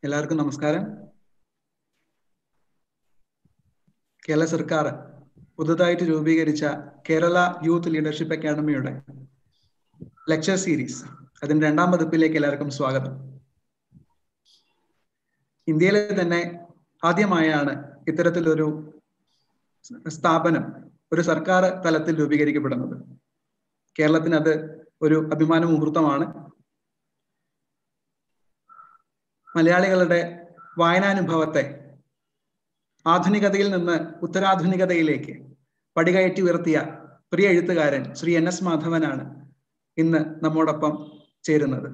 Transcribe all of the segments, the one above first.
എല്ലാവർക്കും നമസ്കാരം കേരള സർക്കാർ പുതുതായിട്ട് രൂപീകരിച്ച കേരള യൂത്ത് ലീഡർഷിപ്പ് അക്കാദമിയുടെ ലെക്ചർ സീരീസ് അതിന്റെ രണ്ടാം പതിപ്പിലേക്ക് എല്ലാവർക്കും സ്വാഗതം ഇന്ത്യയിലെ തന്നെ ആദ്യമായാണ് ഇത്തരത്തിലൊരു സ്ഥാപനം ഒരു സർക്കാർ തലത്തിൽ രൂപീകരിക്കപ്പെടുന്നത് കേരളത്തിന് അത് ഒരു അഭിമാന മുഹൂർത്തമാണ് മലയാളികളുടെ വായനാനുഭവത്തെ ആധുനികതയിൽ നിന്ന് ഉത്തരാധുനികതയിലേക്ക് പടികയറ്റി ഉയർത്തിയ പ്രിയ എഴുത്തുകാരൻ ശ്രീ എൻ എസ് മാധവനാണ് ഇന്ന് നമ്മോടൊപ്പം ചേരുന്നത്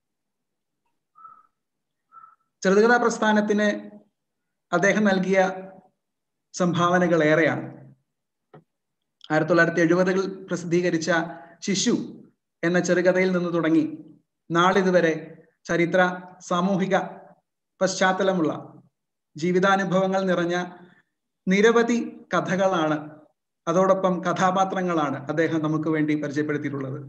ചെറുതുകഥാ പ്രസ്ഥാനത്തിന് അദ്ദേഹം നൽകിയ സംഭാവനകൾ ഏറെയാണ് ആയിരത്തി തൊള്ളായിരത്തി എഴുപതുകളിൽ പ്രസിദ്ധീകരിച്ച ശിശു എന്ന ചെറുകഥയിൽ നിന്ന് തുടങ്ങി നാളിതുവരെ ചരിത്ര സാമൂഹിക പശ്ചാത്തലമുള്ള ജീവിതാനുഭവങ്ങൾ നിറഞ്ഞ നിരവധി കഥകളാണ് അതോടൊപ്പം കഥാപാത്രങ്ങളാണ് അദ്ദേഹം നമുക്ക് വേണ്ടി പരിചയപ്പെടുത്തിയിട്ടുള്ളത്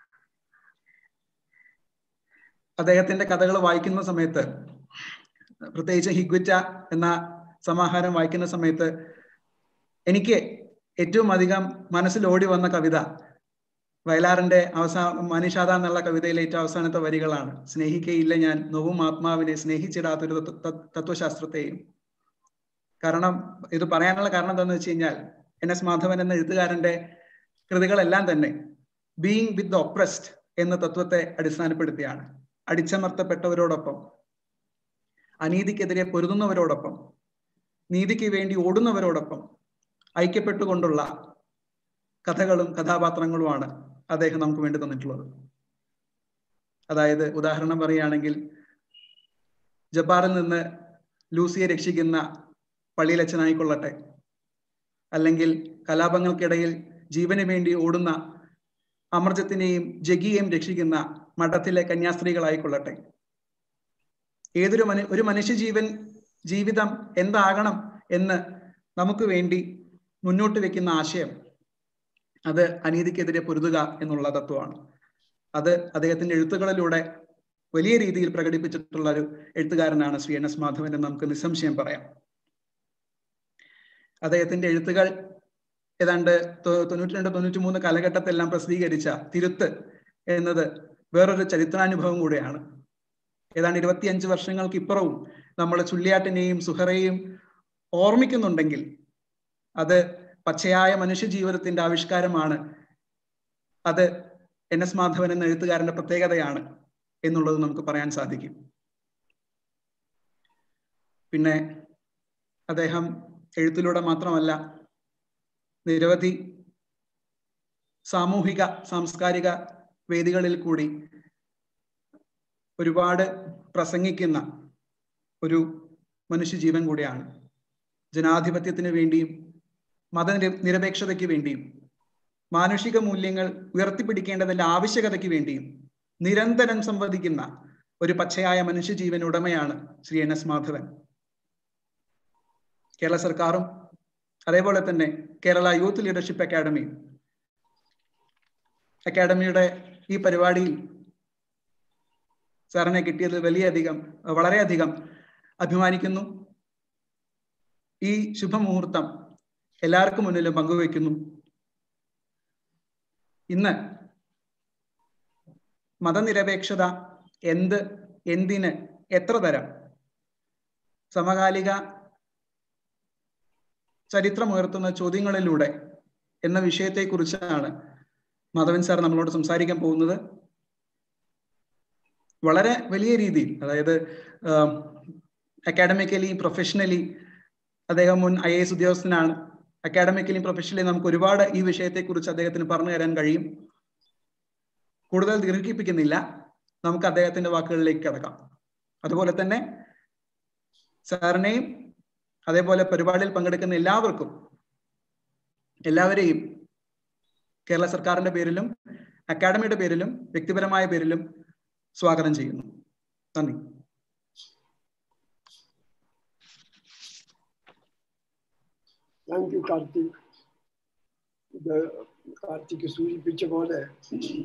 അദ്ദേഹത്തിന്റെ കഥകൾ വായിക്കുന്ന സമയത്ത് പ്രത്യേകിച്ച് ഹിഗ്വിറ്റ എന്ന സമാഹാരം വായിക്കുന്ന സമയത്ത് എനിക്ക് ഏറ്റവും അധികം മനസ്സിൽ ഓടി വന്ന കവിത വയലാറിന്റെ അവസാന മനുഷാദ എന്നുള്ള കവിതയിലെ ഏറ്റവും അവസാനത്തെ വരികളാണ് സ്നേഹിക്കയില്ല ഞാൻ നോവും ആത്മാവിനെ സ്നേഹിച്ചിടാത്തൊരു തത്വശാസ്ത്രത്തെയും കാരണം ഇത് പറയാനുള്ള കാരണം എന്താണെന്ന് വെച്ച് കഴിഞ്ഞാൽ എൻ എസ് മാധവൻ എന്ന എഴുത്തുകാരന്റെ കൃതികളെല്ലാം തന്നെ ബീയിങ് വിത്ത് ദ ഒപ്രസ്ഡ് എന്ന തത്വത്തെ അടിസ്ഥാനപ്പെടുത്തിയാണ് അടിച്ചമർത്തപ്പെട്ടവരോടൊപ്പം അനീതിക്കെതിരെ പൊരുതുന്നവരോടൊപ്പം നീതിക്ക് വേണ്ടി ഓടുന്നവരോടൊപ്പം ഐക്യപ്പെട്ടുകൊണ്ടുള്ള കഥകളും കഥാപാത്രങ്ങളുമാണ് അദ്ദേഹം നമുക്ക് വേണ്ടി തന്നിട്ടുള്ളത് അതായത് ഉദാഹരണം പറയുകയാണെങ്കിൽ ജപ്പാറിൽ നിന്ന് ലൂസിയെ രക്ഷിക്കുന്ന പള്ളിയിലച്ഛനായിക്കൊള്ളട്ടെ അല്ലെങ്കിൽ കലാപങ്ങൾക്കിടയിൽ ജീവന് വേണ്ടി ഓടുന്ന അമർജത്തിനെയും ജഗിയെയും രക്ഷിക്കുന്ന മഠത്തിലെ കന്യാസ്ത്രീകളായിക്കൊള്ളട്ടെ ഏതൊരു മനു ഒരു മനുഷ്യജീവൻ ജീവിതം എന്താകണം എന്ന് നമുക്ക് വേണ്ടി മുന്നോട്ട് വെക്കുന്ന ആശയം അത് അനീതിക്കെതിരെ പൊരുതുക എന്നുള്ള തത്വമാണ് അത് അദ്ദേഹത്തിന്റെ എഴുത്തുകളിലൂടെ വലിയ രീതിയിൽ പ്രകടിപ്പിച്ചിട്ടുള്ള ഒരു എഴുത്തുകാരനാണ് ശ്രീ എൻ എസ് മാധവൻ എന്ന് നമുക്ക് നിസ്സംശയം പറയാം അദ്ദേഹത്തിന്റെ എഴുത്തുകൾ ഏതാണ്ട് തൊണ്ണൂറ്റി രണ്ട് തൊണ്ണൂറ്റി മൂന്ന് കാലഘട്ടത്തെല്ലാം പ്രസിദ്ധീകരിച്ച തിരുത്ത് എന്നത് വേറൊരു ചരിത്രാനുഭവം കൂടെയാണ് ഏതാണ്ട് ഇരുപത്തിയഞ്ച് വർഷങ്ങൾക്ക് ഇപ്പുറവും നമ്മൾ ചുള്ളിയാട്ടിനെയും സുഹറയെയും ഓർമ്മിക്കുന്നുണ്ടെങ്കിൽ അത് പച്ചയായ മനുഷ്യ ജീവിതത്തിന്റെ ആവിഷ്കാരമാണ് അത് എൻ എസ് മാധവൻ എന്ന എഴുത്തുകാരന്റെ പ്രത്യേകതയാണ് എന്നുള്ളത് നമുക്ക് പറയാൻ സാധിക്കും പിന്നെ അദ്ദേഹം എഴുത്തിലൂടെ മാത്രമല്ല നിരവധി സാമൂഹിക സാംസ്കാരിക വേദികളിൽ കൂടി ഒരുപാട് പ്രസംഗിക്കുന്ന ഒരു മനുഷ്യജീവൻ കൂടിയാണ് ജനാധിപത്യത്തിന് വേണ്ടിയും മത നിരപേക്ഷതയ്ക്ക് വേണ്ടിയും മാനുഷിക മൂല്യങ്ങൾ ഉയർത്തിപ്പിടിക്കേണ്ടതിന്റെ ആവശ്യകതയ്ക്ക് വേണ്ടിയും നിരന്തരം സംവദിക്കുന്ന ഒരു പച്ചയായ മനുഷ്യജീവൻ ഉടമയാണ് ശ്രീ എൻ എസ് മാധവൻ കേരള സർക്കാരും അതേപോലെ തന്നെ കേരള യൂത്ത് ലീഡർഷിപ്പ് അക്കാദമിയും അക്കാദമിയുടെ ഈ പരിപാടിയിൽ സാറിനെ കിട്ടിയത് വലിയധികം വളരെയധികം അഭിമാനിക്കുന്നു ഈ ശുഭമുഹൂർത്തം എല്ലാവർക്കും മുന്നിലും പങ്കുവയ്ക്കുന്നു ഇന്ന് മതനിരപേക്ഷത എന്ത് എന്തിന് എത്ര തരം സമകാലിക ചരിത്രമുയർത്തുന്ന ചോദ്യങ്ങളിലൂടെ എന്ന വിഷയത്തെക്കുറിച്ചാണ് മാധവൻ സാർ നമ്മളോട് സംസാരിക്കാൻ പോകുന്നത് വളരെ വലിയ രീതിയിൽ അതായത് അക്കാഡമിക്കലി പ്രൊഫഷണലി അദ്ദേഹം മുൻ ഐ എസ് ഉദ്യോഗസ്ഥനാണ് അക്കാഡമിക്കലി പ്രൊഫഷണലി നമുക്ക് ഒരുപാട് ഈ വിഷയത്തെക്കുറിച്ച് അദ്ദേഹത്തിന് പറഞ്ഞു തരാൻ കഴിയും കൂടുതൽ ദീർഘിപ്പിക്കുന്നില്ല നമുക്ക് അദ്ദേഹത്തിന്റെ വാക്കുകളിലേക്ക് കിടക്കാം അതുപോലെ തന്നെ സാറിനെയും അതേപോലെ പരിപാടിയിൽ പങ്കെടുക്കുന്ന എല്ലാവർക്കും എല്ലാവരെയും കേരള സർക്കാരിന്റെ പേരിലും അക്കാഡമിയുടെ പേരിലും വ്യക്തിപരമായ പേരിലും സ്വാഗതം ചെയ്യുന്നു നന്ദി താങ്ക് യു കാർത്തിക് ഇത് കാർത്തിക് സൂചിപ്പിച്ച പോലെ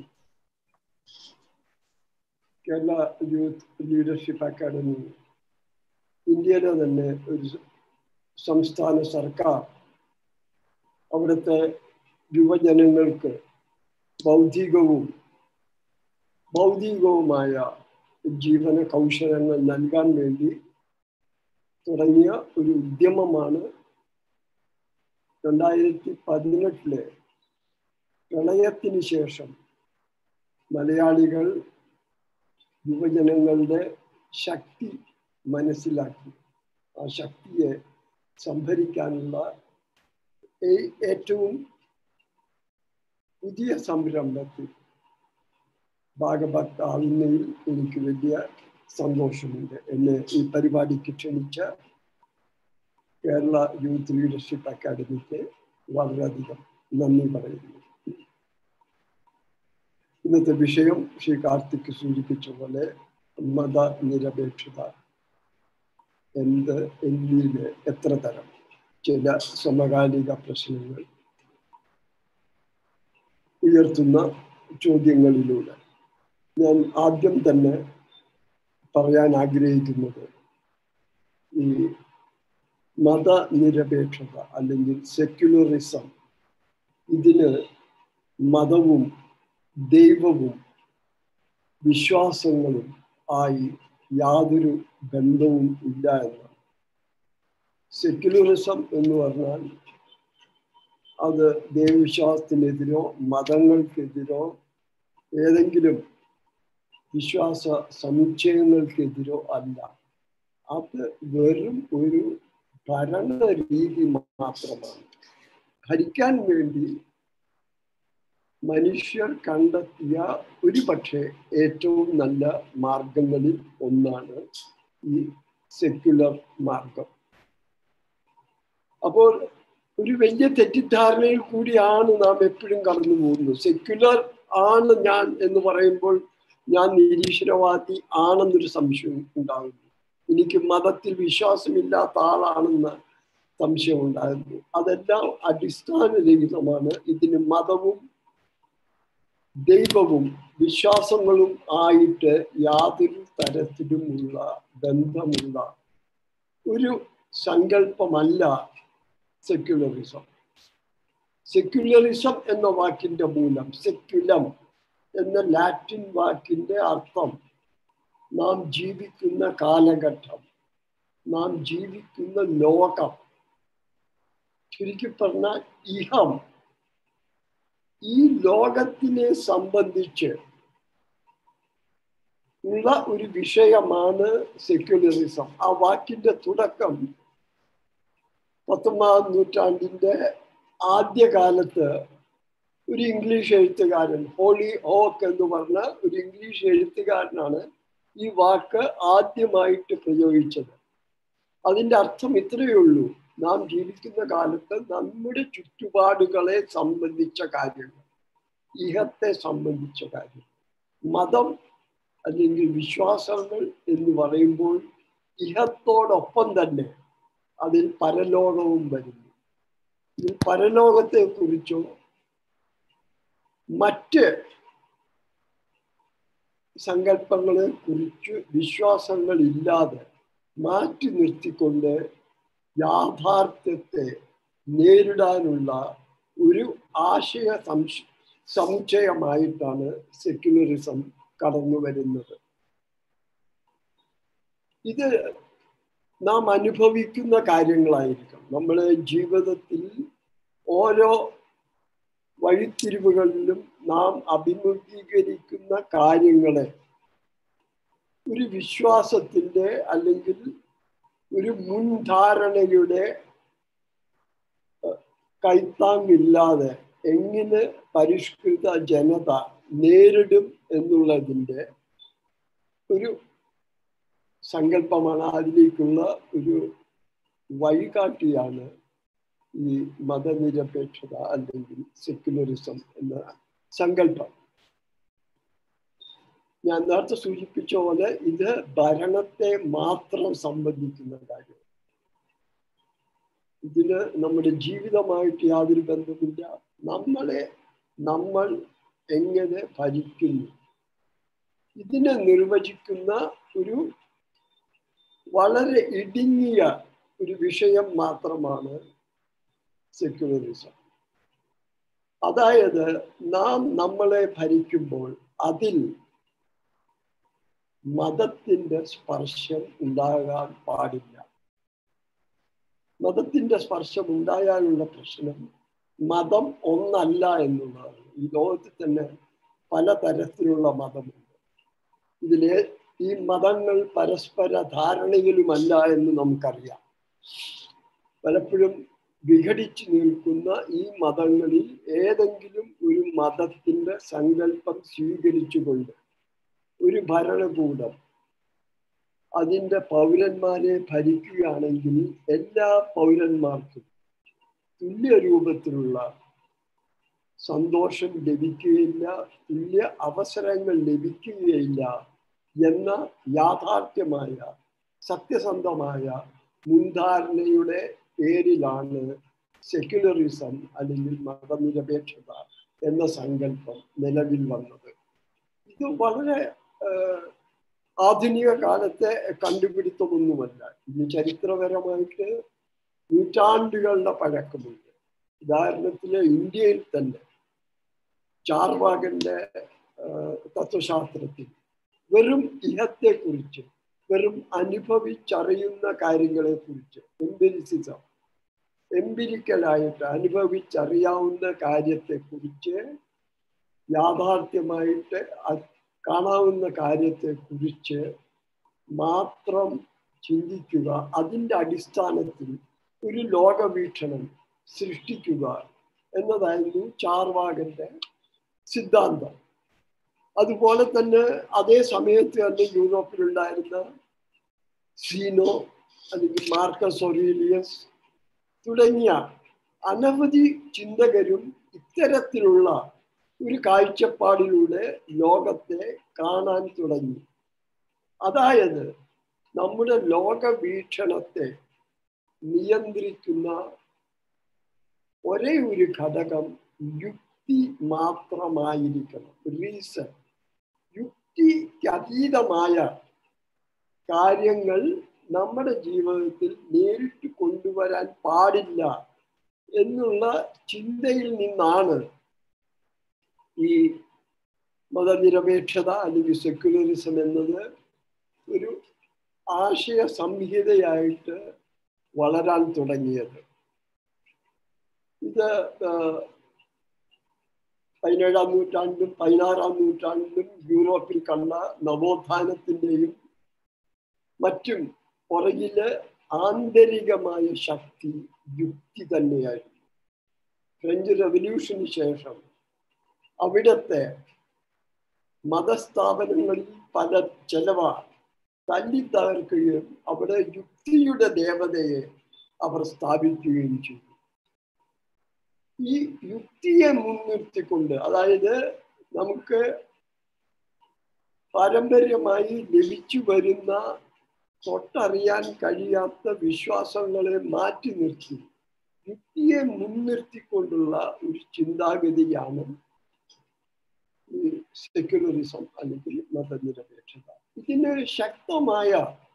കേരള യൂത്ത് ലീഡർഷിപ്പ് അക്കാദമി ഇന്ത്യയിലെ തന്നെ ഒരു സംസ്ഥാന സർക്കാർ അവിടുത്തെ യുവജനങ്ങൾക്ക് ബൗദ്ധികവും ഭൗതികവുമായ ജീവന കൗശലങ്ങൾ നൽകാൻ വേണ്ടി തുടങ്ങിയ ഒരു ഉദ്യമമാണ് രണ്ടായിരത്തി പതിനെട്ടിലെ പ്രളയത്തിന് ശേഷം മലയാളികൾ യുവജനങ്ങളുടെ ശക്തി മനസ്സിലാക്കി ആ ശക്തിയെ സംഭരിക്കാനുള്ള ഏറ്റവും പുതിയ സംരംഭത്തിൽ ഭാഗഭക്താവുന്നതിൽ എനിക്ക് വലിയ സന്തോഷമുണ്ട് എന്നെ ഈ പരിപാടിക്ക് ക്ഷണിച്ച കേരള യൂത്ത് ലീഡർഷിപ്പ് അക്കാദമിക്ക് വളരെയധികം നന്ദി പറയുന്നു ഇന്നത്തെ വിഷയം ശ്രീ കാർത്തിക് സൂചിപ്പിച്ച പോലെ മതനിരപേക്ഷത എന്ത് എന്നില് എത്ര തരം ചില സമകാലിക പ്രശ്നങ്ങൾ ഉയർത്തുന്ന ചോദ്യങ്ങളിലൂടെ ഞാൻ ആദ്യം തന്നെ പറയാൻ ആഗ്രഹിക്കുന്നത് ഈ മതനിരപേക്ഷത അല്ലെങ്കിൽ സെക്യുലറിസം ഇതിന് മതവും ദൈവവും വിശ്വാസങ്ങളും ആയി യാതൊരു ബന്ധവും ഇല്ല എന്നാണ് സെക്യുലറിസം എന്ന് പറഞ്ഞാൽ അത് ദൈവവിശ്വാസത്തിനെതിരോ മതങ്ങൾക്കെതിരോ ഏതെങ്കിലും വിശ്വാസ സമുച്ചയങ്ങൾക്കെതിരോ അല്ല അത് വെറും ഒരു ഭരണ രീതി മാത്രമാണ് ഭരിക്കാൻ വേണ്ടി മനുഷ്യർ കണ്ടെത്തിയ ഒരു പക്ഷേ ഏറ്റവും നല്ല മാർഗങ്ങളിൽ ഒന്നാണ് ഈ സെക്യുലർ മാർഗം അപ്പോൾ ഒരു വലിയ തെറ്റിദ്ധാരണയിൽ കൂടിയാണ് നാം എപ്പോഴും കടന്നു പോകുന്നത് സെക്യുലർ ആണ് ഞാൻ എന്ന് പറയുമ്പോൾ ഞാൻ നിരീശ്വരവാദി ആണെന്നൊരു സംശയം ഉണ്ടാകുന്നു എനിക്ക് മതത്തിൽ വിശ്വാസമില്ലാത്ത ആളാണെന്ന് സംശയം ഉണ്ടായിരുന്നു അതെല്ലാം അടിസ്ഥാനരഹിതമാണ് ഇതിന് മതവും ദൈവവും വിശ്വാസങ്ങളും ആയിട്ട് യാതൊരു തരത്തിലുമുള്ള ബന്ധമുള്ള ഒരു സങ്കല്പമല്ല സെക്യുലറിസം സെക്യുലറിസം എന്ന വാക്കിന്റെ മൂലം സെക്യുലം എന്ന ലാറ്റിൻ വാക്കിന്റെ അർത്ഥം നാം ജീവിക്കുന്ന കാലഘട്ടം നാം ജീവിക്കുന്ന ലോകം ചുരുക്കി പറഞ്ഞാൽ ഇഹം ഈ ലോകത്തിനെ സംബന്ധിച്ച് ഉള്ള ഒരു വിഷയമാണ് സെക്യുലറിസം ആ വാക്കിന്റെ തുടക്കം പത്തൊമ്പതാം നൂറ്റാണ്ടിന്റെ ആദ്യകാലത്ത് ഒരു ഇംഗ്ലീഷ് എഴുത്തുകാരൻ ഹോളി ഹോക്ക് എന്ന് പറഞ്ഞ ഒരു ഇംഗ്ലീഷ് എഴുത്തുകാരനാണ് ഈ വാക്ക് ആദ്യമായിട്ട് പ്രയോഗിച്ചത് അതിൻ്റെ അർത്ഥം ഇത്രയേ ഉള്ളൂ നാം ജീവിക്കുന്ന കാലത്ത് നമ്മുടെ ചുറ്റുപാടുകളെ സംബന്ധിച്ച കാര്യങ്ങൾ ഇഹത്തെ സംബന്ധിച്ച കാര്യം മതം അല്ലെങ്കിൽ വിശ്വാസങ്ങൾ എന്ന് പറയുമ്പോൾ ഇഹത്തോടൊപ്പം തന്നെ അതിൽ പരലോകവും വരുന്നു ഇതിൽ പരലോകത്തെ കുറിച്ചോ മറ്റ് സങ്കല്പങ്ങളെ കുറിച്ച് വിശ്വാസങ്ങൾ ഇല്ലാതെ മാറ്റി നിർത്തിക്കൊണ്ട് യാഥാർത്ഥ്യത്തെ നേരിടാനുള്ള ഒരു ആശയ സംശ സമുച്ചയമായിട്ടാണ് സെക്യുലറിസം കടന്നു വരുന്നത് ഇത് നാം അനുഭവിക്കുന്ന കാര്യങ്ങളായിരിക്കും നമ്മളെ ജീവിതത്തിൽ ഓരോ വഴിത്തിരിവുകളിലും നാം അഭിമുഖീകരിക്കുന്ന കാര്യങ്ങളെ ഒരു വിശ്വാസത്തിൻ്റെ അല്ലെങ്കിൽ ഒരു മുൻധാരണയുടെ കൈത്താങ്ങില്ലാതെ എങ്ങനെ പരിഷ്കൃത ജനത നേരിടും എന്നുള്ളതിൻ്റെ ഒരു സങ്കല്പമാണ് അതിലേക്കുള്ള ഒരു വഴികാട്ടിയാണ് ഈ മതനിരപേക്ഷത അല്ലെങ്കിൽ സെക്യുലറിസം എന്ന സങ്കല്പം ഞാൻ നേരത്തെ സൂചിപ്പിച്ച പോലെ ഇത് ഭരണത്തെ മാത്രം സംബന്ധിക്കുന്ന കാര്യം ഇതിന് നമ്മുടെ ജീവിതമായിട്ട് യാതൊരു ബന്ധമില്ല നമ്മളെ നമ്മൾ എങ്ങനെ ഭരിക്കുന്നു ഇതിനെ നിർവചിക്കുന്ന ഒരു വളരെ ഇടുങ്ങിയ ഒരു വിഷയം മാത്രമാണ് സെക്യുലറിസം അതായത് നാം നമ്മളെ ഭരിക്കുമ്പോൾ അതിൽ മതത്തിന്റെ സ്പർശം ഉണ്ടാകാൻ പാടില്ല മതത്തിന്റെ സ്പർശം ഉണ്ടായാലുള്ള പ്രശ്നം മതം ഒന്നല്ല എന്നുള്ളതാണ് ഈ ലോകത്തിൽ തന്നെ പലതരത്തിലുള്ള മതമുണ്ട് ഇതിലെ ഈ മതങ്ങൾ പരസ്പര ധാരണയിലുമല്ല എന്ന് നമുക്കറിയാം പലപ്പോഴും വിഘടിച്ചു നിൽക്കുന്ന ഈ മതങ്ങളിൽ ഏതെങ്കിലും ഒരു മതത്തിന്റെ സങ്കല്പം സ്വീകരിച്ചുകൊണ്ട് ഒരു ഭരണകൂടം അതിൻ്റെ പൗരന്മാരെ ഭരിക്കുകയാണെങ്കിൽ എല്ലാ പൗരന്മാർക്കും തുല്യ രൂപത്തിലുള്ള സന്തോഷം ലഭിക്കുകയില്ല തുല്യ അവസരങ്ങൾ ലഭിക്കുകയില്ല എന്ന യാഥാർത്ഥ്യമായ സത്യസന്ധമായ മുൻധാരണയുടെ പേരിലാണ് സെക്യുലറിസം അല്ലെങ്കിൽ മതനിരപേക്ഷത എന്ന സങ്കല്പം നിലവിൽ വന്നത് ഇത് വളരെ ആധുനിക കാലത്തെ കണ്ടുപിടുത്തമൊന്നുമല്ല ഇനി ചരിത്രപരമായിട്ട് നൂറ്റാണ്ടുകളുടെ പഴക്കമുണ്ട് ഉദാഹരണത്തിന് ഇന്ത്യയിൽ തന്നെ ചാർവാകന്റെ തത്വശാസ്ത്രത്തിൽ വെറും ഇഹത്തെക്കുറിച്ച് വെറും അനുഭവിച്ചറിയുന്ന കാര്യങ്ങളെ കുറിച്ച് എംപിരിസിസം എംപിരിക്കലായിട്ട് അനുഭവിച്ചറിയാവുന്ന കാര്യത്തെക്കുറിച്ച് യാഥാർത്ഥ്യമായിട്ട് കാണാവുന്ന കാര്യത്തെക്കുറിച്ച് മാത്രം ചിന്തിക്കുക അതിൻ്റെ അടിസ്ഥാനത്തിൽ ഒരു ലോകവീക്ഷണം സൃഷ്ടിക്കുക എന്നതായിരുന്നു ചാർവാകന്റെ സിദ്ധാന്തം അതുപോലെ തന്നെ അതേ സമയത്ത് തന്നെ യൂറോപ്പിലുണ്ടായിരുന്ന സീനോ അല്ലെങ്കിൽ മാർക്കസ് ഒറീലിയസ് തുടങ്ങിയ അനവധി ചിന്തകരും ഇത്തരത്തിലുള്ള ഒരു കാഴ്ചപ്പാടിലൂടെ ലോകത്തെ കാണാൻ തുടങ്ങി അതായത് നമ്മുടെ ലോകവീക്ഷണത്തെ നിയന്ത്രിക്കുന്ന ഒരേ ഒരു ഘടകം യുക്തി മാത്രമായിരിക്കണം റീസൺ യുക്തിക്കതീതമായ കാര്യങ്ങൾ നമ്മുടെ ജീവിതത്തിൽ നേരിട്ട് കൊണ്ടുവരാൻ പാടില്ല എന്നുള്ള ചിന്തയിൽ നിന്നാണ് ഈ മതനിരപേക്ഷത അല്ലെങ്കിൽ സെക്യുലറിസം എന്നത് ഒരു ആശയ സംഹിതയായിട്ട് വളരാൻ തുടങ്ങിയത് ഇത് പതിനേഴാം നൂറ്റാണ്ടിലും പതിനാറാം നൂറ്റാണ്ടിലും യൂറോപ്പിൽ കണ്ട നവോത്ഥാനത്തിൻ്റെയും മറ്റും പുറകില് ആന്തരികമായ ശക്തി യുക്തി തന്നെയായിരുന്നു ഫ്രഞ്ച് റവല്യൂഷന് ശേഷം അവിടത്തെ മതസ്ഥാപനങ്ങളിൽ പല ചെലവ തല്ലി തകർക്കുകയും അവിടെ യുക്തിയുടെ ദേവതയെ അവർ സ്ഥാപിക്കുകയും ചെയ്തു ഈ യുക്തിയെ മുൻനിർത്തിക്കൊണ്ട് അതായത് നമുക്ക് പാരമ്പര്യമായി ലഭിച്ചു വരുന്ന തൊട്ടറിയാൻ കഴിയാത്ത വിശ്വാസങ്ങളെ മാറ്റി നിർത്തി യുക്തിയെ മുൻനിർത്തിക്കൊണ്ടുള്ള ഒരു ചിന്താഗതിയാണ് ഈ സെക്യുലറിസം അല്ലെങ്കിൽ മതനിരപേക്ഷത ഇതിന് ശക്തമായ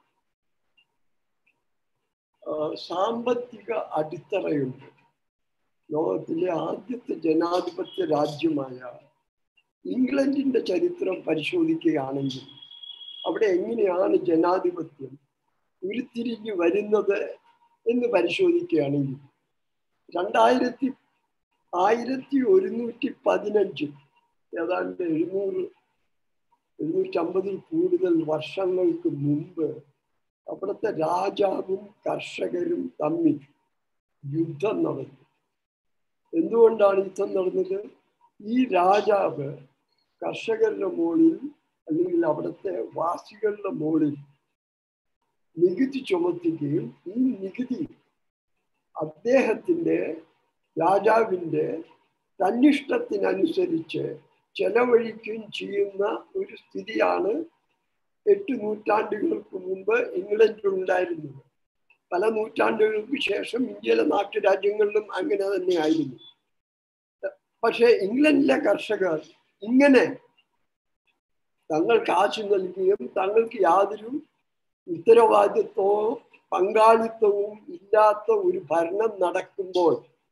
സാമ്പത്തിക അടിത്തറയുണ്ട് ലോകത്തിലെ ആദ്യത്തെ ജനാധിപത്യ രാജ്യമായ ഇംഗ്ലണ്ടിന്റെ ചരിത്രം പരിശോധിക്കുകയാണെങ്കിൽ അവിടെ എങ്ങനെയാണ് ജനാധിപത്യം ഉരുത്തിരിഞ്ഞു വരുന്നത് എന്ന് പരിശോധിക്കുകയാണെങ്കിൽ രണ്ടായിരത്തി ആയിരത്തി ഒരുന്നൂറ്റി പതിനഞ്ച് ഏതാണ്ട് എഴുന്നൂറ് എഴുന്നൂറ്റമ്പതിൽ കൂടുതൽ വർഷങ്ങൾക്ക് മുമ്പ് അവിടുത്തെ രാജാവും കർഷകരും തമ്മിൽ യുദ്ധം നടന്നു എന്തുകൊണ്ടാണ് യുദ്ധം നടന്നത് ഈ രാജാവ് കർഷകരുടെ മുകളിൽ അല്ലെങ്കിൽ അവിടുത്തെ വാസികളുടെ മുകളിൽ നികുതി ചുമത്തുകയും ഈ നികുതി അദ്ദേഹത്തിൻ്റെ രാജാവിൻ്റെ തന്നിഷ്ടത്തിനനുസരിച്ച് ചെലവഴിക്കുകയും ചെയ്യുന്ന ഒരു സ്ഥിതിയാണ് എട്ട് നൂറ്റാണ്ടുകൾക്ക് മുമ്പ് ഇംഗ്ലണ്ടിൽ ഉണ്ടായിരുന്നത് പല നൂറ്റാണ്ടുകൾക്ക് ശേഷം ഇന്ത്യയിലെ നാട്ടുരാജ്യങ്ങളിലും അങ്ങനെ തന്നെയായിരുന്നു പക്ഷേ ഇംഗ്ലണ്ടിലെ കർഷകർ ഇങ്ങനെ തങ്ങൾ കാശ് നൽകുകയും തങ്ങൾക്ക് യാതൊരു ഉത്തരവാദിത്വവും പങ്കാളിത്തവും ഇല്ലാത്ത ഒരു ഭരണം നടക്കുമ്പോൾ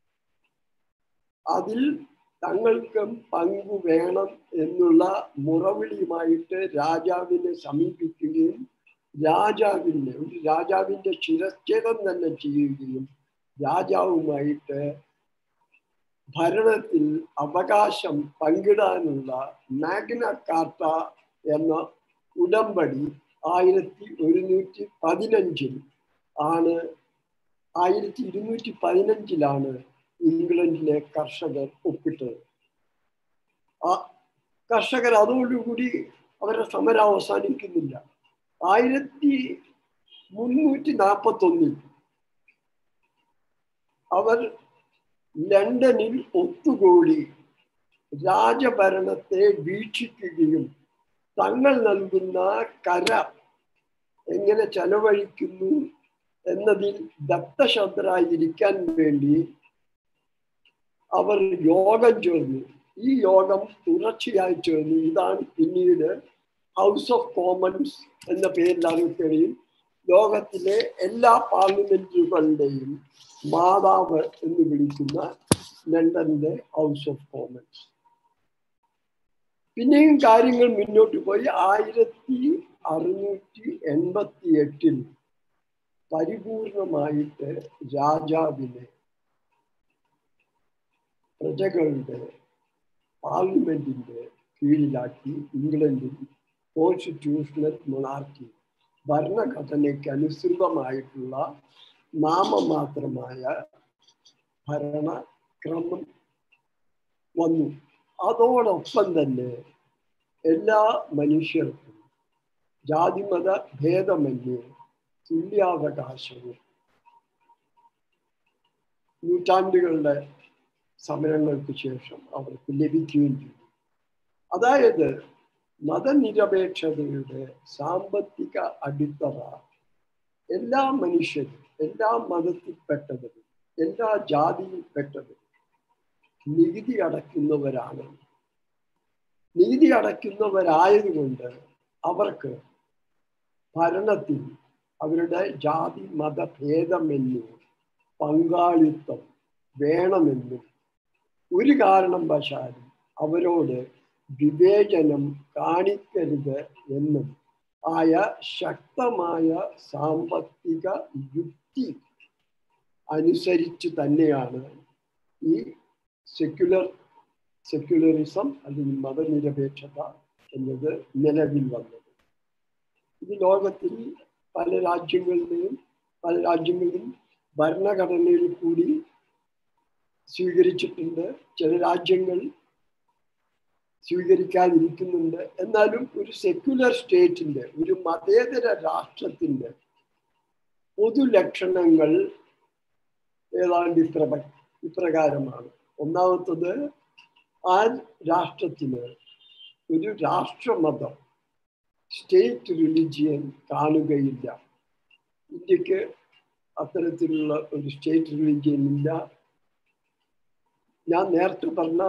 അതിൽ തങ്ങൾക്കും പങ്കു വേണം എന്നുള്ള മുറവിളിയുമായിട്ട് രാജാവിനെ സമീപിക്കുകയും രാജാവിനെ ഒരു രാജാവിന്റെ ശിരച്ഛേദം തന്നെ ചെയ്യുകയും രാജാവുമായിട്ട് ഭരണത്തിൽ അവകാശം പങ്കിടാനുള്ള മാഗ്ന കാർട്ട എന്ന ഉടമ്പടി ആയിരത്തി ഒരുന്നൂറ്റി പതിനഞ്ചിൽ ആണ് ആയിരത്തി ഇരുന്നൂറ്റി പതിനഞ്ചിലാണ് ഇംഗ്ലണ്ടിലെ കർഷകർ ഒപ്പിട്ടത് ആ കർഷകർ അതോടുകൂടി അവരുടെ സമരം അവസാനിക്കുന്നില്ല ആയിരത്തി മുന്നൂറ്റി നാൽപ്പത്തി ഒന്നിൽ അവർ ലണ്ടനിൽ ഒത്തുകൂടി രാജഭരണത്തെ വീക്ഷിക്കുകയും തങ്ങൾ നൽകുന്ന കര എങ്ങനെ ചെലവഴിക്കുന്നു എന്നതിൽ ദത്തശ്രദ്ധരായിരിക്കാൻ വേണ്ടി അവർ യോഗം ചേർന്നു ഈ യോഗം തുടർച്ചയായി ചേർന്നു ഇതാണ് പിന്നീട് ഹൗസ് ഓഫ് കോമൺസ് എന്ന പേരിൽ അറിയപ്പെടുകയും ലോകത്തിലെ എല്ലാ പാർലമെന്റുകളുടെയും മാതാവ് എന്ന് വിളിക്കുന്ന ലണ്ടനിലെ ഹൗസ് ഓഫ് കോമൺസ് പിന്നെയും കാര്യങ്ങൾ മുന്നോട്ട് പോയി ആയിരത്തി അറുന്നൂറ്റി എൺപത്തി എട്ടിൽ പരിപൂർണമായിട്ട് രാജാവിനെ പ്രജകളുടെ പാർലമെന്റിന്റെ കീഴിലാക്കി ഇംഗ്ലണ്ടിൽ കോൺസ്റ്റിറ്റ്യൂഷണൽ മൊണാർക്കി ഭരണഘടനയ്ക്ക് അനുസൃതമായിട്ടുള്ള നാമമാത്രമായ ഭരണക്രമം വന്നു അതോടൊപ്പം തന്നെ എല്ലാ മനുഷ്യർക്കും ജാതിമത ഭേദമന്യേ തുല്യാവകാശവും നൂറ്റാണ്ടുകളുടെ സമരങ്ങൾക്ക് ശേഷം അവർക്ക് ലഭിക്കുകയും ചെയ്തു അതായത് മതനിരപേക്ഷതയുടെ സാമ്പത്തിക അടിത്തറ എല്ലാ മനുഷ്യരും എല്ലാ മതത്തിൽപ്പെട്ടവരും എല്ലാ ജാതിയിൽപ്പെട്ടവരും നികുതി അടയ്ക്കുന്നവരാണ് നികുതി അടയ്ക്കുന്നവരായതുകൊണ്ട് അവർക്ക് ഭരണത്തിൽ അവരുടെ ജാതി മതഭേദമെന്നും പങ്കാളിത്തം വേണമെന്നും ഒരു കാരണം വശാലും അവരോട് വിവേചനം കാണിക്കരുത് എന്നും ആയ ശക്തമായ സാമ്പത്തിക യുക്തി അനുസരിച്ച് തന്നെയാണ് ഈ സെക്യുലർ സെക്യുലറിസം അല്ലെങ്കിൽ മതനിരപേക്ഷത എന്നത് നിലവിൽ വന്നത് ഇത് ലോകത്തിൽ പല രാജ്യങ്ങളിലെയും പല രാജ്യങ്ങളിലും ഭരണഘടനയിൽ കൂടി സ്വീകരിച്ചിട്ടുണ്ട് ചില രാജ്യങ്ങൾ സ്വീകരിക്കാതിരിക്കുന്നുണ്ട് എന്നാലും ഒരു സെക്യുലർ സ്റ്റേറ്റിന്റെ ഒരു മതേതര രാഷ്ട്രത്തിന്റെ പൊതുലക്ഷണങ്ങൾ ഏതാണ്ട് ഇപ്ര ഇപ്രകാരമാണ് ഒന്നാമത്തത് ആ രാഷ്ട്രത്തിന് ഒരു രാഷ്ട്രമതം സ്റ്റേറ്റ് റിലിജിയൻ കാണുകയില്ല ഇന്ത്യക്ക് അത്തരത്തിലുള്ള ഒരു സ്റ്റേറ്റ് റിലിജിയൻ ഇല്ല ഞാൻ നേരത്തെ പറഞ്ഞ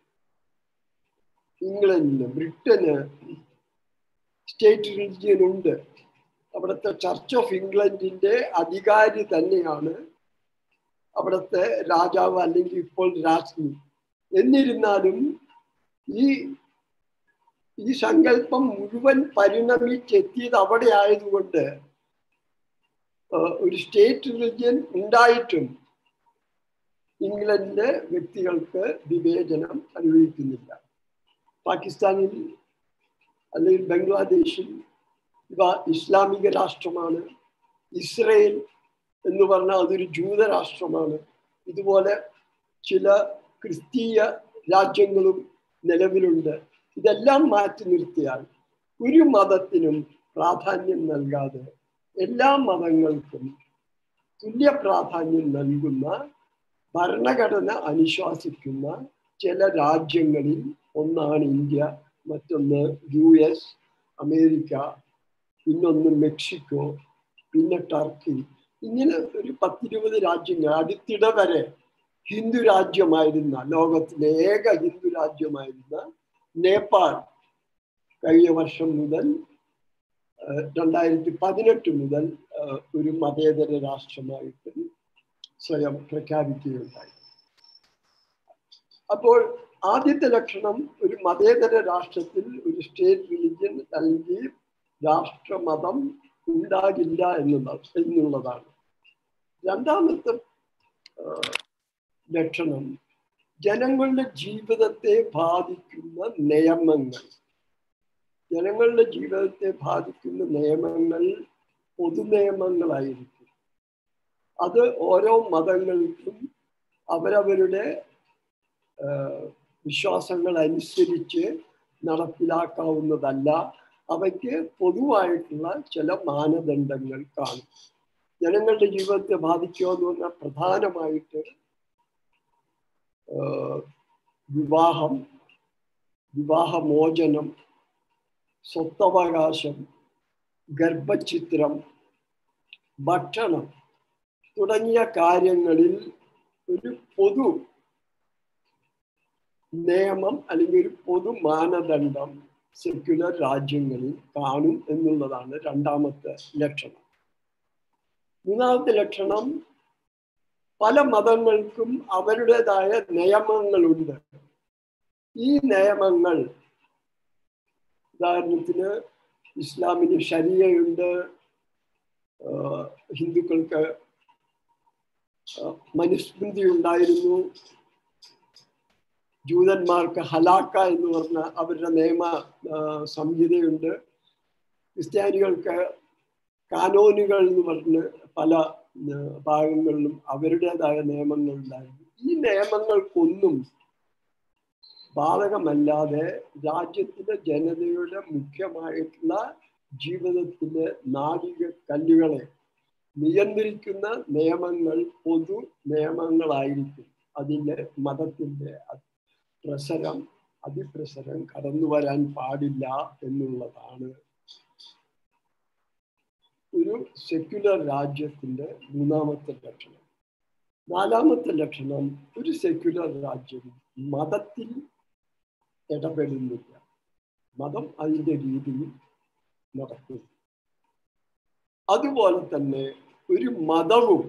ഇംഗ്ലണ്ടിന് ബ്രിട്ടന് സ്റ്റേറ്റ് റിലിജിയൻ ഉണ്ട് അവിടുത്തെ ചർച്ച് ഓഫ് ഇംഗ്ലണ്ടിന്റെ അധികാരി തന്നെയാണ് അവിടുത്തെ രാജാവ് അല്ലെങ്കിൽ ഇപ്പോൾ രാജ്ഞി എന്നിരുന്നാലും ഈ ഈ സങ്കല്പം മുഴുവൻ പരിണമിച്ചെത്തിയത് അവിടെ ആയതുകൊണ്ട് ഒരു സ്റ്റേറ്റ് റിലിജിയൻ ഉണ്ടായിട്ടും ഇംഗ്ലണ്ടിലെ വ്യക്തികൾക്ക് വിവേചനം അനുഭവിക്കുന്നില്ല പാകിസ്ഥാനിൽ അല്ലെങ്കിൽ ബംഗ്ലാദേശിൽ ഇവ ഇസ്ലാമിക രാഷ്ട്രമാണ് ഇസ്രയേൽ എന്ന് പറഞ്ഞാൽ അതൊരു ജൂതരാഷ്ട്രമാണ് ഇതുപോലെ ചില ക്രിസ്തീയ രാജ്യങ്ങളും നിലവിലുണ്ട് ഇതെല്ലാം മാറ്റി നിർത്തിയാൽ ഒരു മതത്തിനും പ്രാധാന്യം നൽകാതെ എല്ലാ മതങ്ങൾക്കും തുല്യ പ്രാധാന്യം നൽകുന്ന ഭരണഘടന അനുശാസിക്കുന്ന ചില രാജ്യങ്ങളിൽ ഒന്നാണ് ഇന്ത്യ മറ്റൊന്ന് യു എസ് അമേരിക്ക പിന്നൊന്ന് മെക്സിക്കോ പിന്നെ ടർക്കി ഇങ്ങനെ ഒരു പത്തിരുപത് രാജ്യങ്ങൾ അടുത്തിടെ വരെ ഹിന്ദു രാജ്യമായിരുന്ന ലോകത്തിലെ ഏക ഹിന്ദു രാജ്യമായിരുന്ന നേപ്പാൾ കഴിഞ്ഞ വർഷം മുതൽ രണ്ടായിരത്തി പതിനെട്ട് മുതൽ ഒരു മതേതര രാഷ്ട്രമായിട്ട് സ്വയം പ്രഖ്യാപിക്കുകയുണ്ടായി അപ്പോൾ ആദ്യത്തെ ലക്ഷണം ഒരു മതേതര രാഷ്ട്രത്തിൽ ഒരു സ്റ്റേറ്റ് റിലിജ്യൻ അല്ലെങ്കിൽ രാഷ്ട്രമതം ഉണ്ടാകില്ല എന്നുള്ളത് എന്നുള്ളതാണ് രണ്ടാമത്തെ ലക്ഷണം ജനങ്ങളുടെ ജീവിതത്തെ ബാധിക്കുന്ന നിയമങ്ങൾ ജനങ്ങളുടെ ജീവിതത്തെ ബാധിക്കുന്ന നിയമങ്ങൾ പൊതുനിയമങ്ങളായിരിക്കും അത് ഓരോ മതങ്ങൾക്കും അവരവരുടെ വിശ്വാസങ്ങൾ അനുസരിച്ച് നടപ്പിലാക്കാവുന്നതല്ല അവയ്ക്ക് പൊതുവായിട്ടുള്ള ചില മാനദണ്ഡങ്ങൾ കാണും ജനങ്ങളുടെ ജീവിതത്തെ ബാധിക്കുക എന്ന് പറഞ്ഞാൽ പ്രധാനമായിട്ട് വിവാഹം വിവാഹമോചനം സ്വത്തവകാശം ഗർഭചിത്രം ഭക്ഷണം തുടങ്ങിയ കാര്യങ്ങളിൽ ഒരു പൊതു നിയമം അല്ലെങ്കിൽ ഒരു പൊതു മാനദണ്ഡം സെക്യുലർ രാജ്യങ്ങളിൽ കാണും എന്നുള്ളതാണ് രണ്ടാമത്തെ ലക്ഷണം മൂന്നാമത്തെ ലക്ഷണം പല മതങ്ങൾക്കും അവരുടേതായ നിയമങ്ങളുണ്ട് ഈ നിയമങ്ങൾ ഉദാഹരണത്തിന് ഇസ്ലാമിന് ഷരിയയുണ്ട് ഹിന്ദുക്കൾക്ക് മനുസ്മൃതി ഉണ്ടായിരുന്നു ജൂതന്മാർക്ക് ഹലാക്ക എന്ന് പറഞ്ഞ അവരുടെ നിയമ സംഹിതയുണ്ട് ക്രിസ്ത്യാനികൾക്ക് കാനോനുകൾ എന്ന് പറഞ്ഞ് പല ഭാഗങ്ങളിലും അവരുടേതായ നിയമങ്ങൾ ഉണ്ടായിരുന്നു ഈ നിയമങ്ങൾക്കൊന്നും ബാധകമല്ലാതെ രാജ്യത്തിലെ ജനതയുടെ മുഖ്യമായിട്ടുള്ള ജീവിതത്തിലെ നാഴിക കല്ലുകളെ നിയന്ത്രിക്കുന്ന നിയമങ്ങൾ പൊതു നിയമങ്ങളായിരിക്കും അതിൻ്റെ മതത്തിൻ്റെ പ്രസരം അതിപ്രസരം കടന്നു വരാൻ പാടില്ല എന്നുള്ളതാണ് ഒരു സെക്യുലർ രാജ്യത്തിൻ്റെ മൂന്നാമത്തെ ലക്ഷണം നാലാമത്തെ ലക്ഷണം ഒരു സെക്യുലർ രാജ്യം മതത്തിൽ ഇടപെടുന്നില്ല മതം അതിൻ്റെ രീതിയിൽ നടക്കുന്നു അതുപോലെ തന്നെ ഒരു മതവും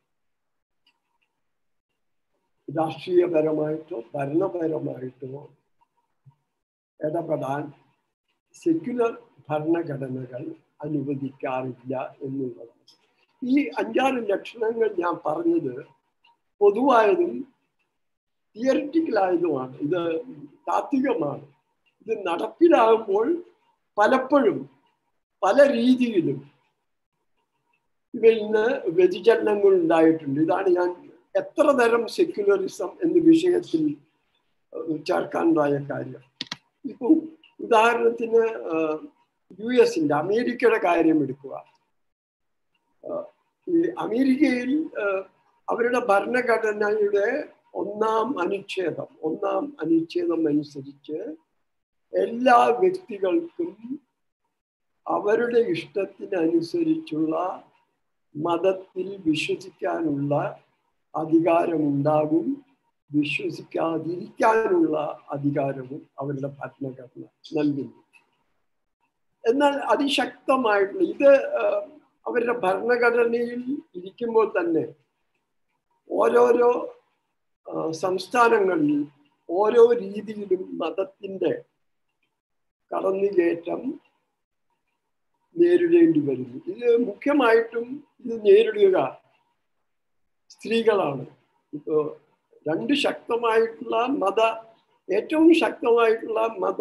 രാഷ്ട്രീയപരമായിട്ടോ ഭരണപരമായിട്ടോ ഇടപെടാൻ സെക്യുലർ ഭരണഘടനകൾ അനുവദിക്കാറില്ല എന്നുള്ളതാണ് ഈ അഞ്ചാറ് ലക്ഷണങ്ങൾ ഞാൻ പറഞ്ഞത് പൊതുവായതും തിയറിറ്റിക്കലായതുമാണ് ഇത് താത്വികമാണ് ഇത് നടപ്പിലാകുമ്പോൾ പലപ്പോഴും പല രീതിയിലും ഇവയിൽ നിന്ന് വ്യതിചലനങ്ങൾ ഉണ്ടായിട്ടുണ്ട് ഇതാണ് ഞാൻ എത്ര തരം സെക്യുലറിസം എന്ന വിഷയത്തിൽ ചേർക്കാനുണ്ടായ കാര്യം ഇപ്പോൾ ഉദാഹരണത്തിന് യു എസിന്റെ അമേരിക്കയുടെ കാര്യം എടുക്കുക ഈ അമേരിക്കയിൽ അവരുടെ ഭരണഘടനയുടെ ഒന്നാം അനുച്ഛേദം ഒന്നാം അനുച്ഛേദം അനുസരിച്ച് എല്ലാ വ്യക്തികൾക്കും അവരുടെ ഇഷ്ടത്തിനനുസരിച്ചുള്ള മതത്തിൽ വിശ്വസിക്കാനുള്ള അധികാരമുണ്ടാകും വിശ്വസിക്കാതിരിക്കാനുള്ള അധികാരവും അവരുടെ ഭരണഘടന നൽകുന്നു എന്നാൽ അതിശക്തമായിട്ടുള്ള ഇത് അവരുടെ ഭരണഘടനയിൽ ഇരിക്കുമ്പോൾ തന്നെ ഓരോരോ സംസ്ഥാനങ്ങളിൽ ഓരോ രീതിയിലും മതത്തിൻ്റെ കടന്നുകയറ്റം നേരിടേണ്ടി വരുന്നു ഇത് മുഖ്യമായിട്ടും ഇത് നേരിടുക സ്ത്രീകളാണ് ഇപ്പോൾ രണ്ട് ശക്തമായിട്ടുള്ള മത ഏറ്റവും ശക്തമായിട്ടുള്ള മത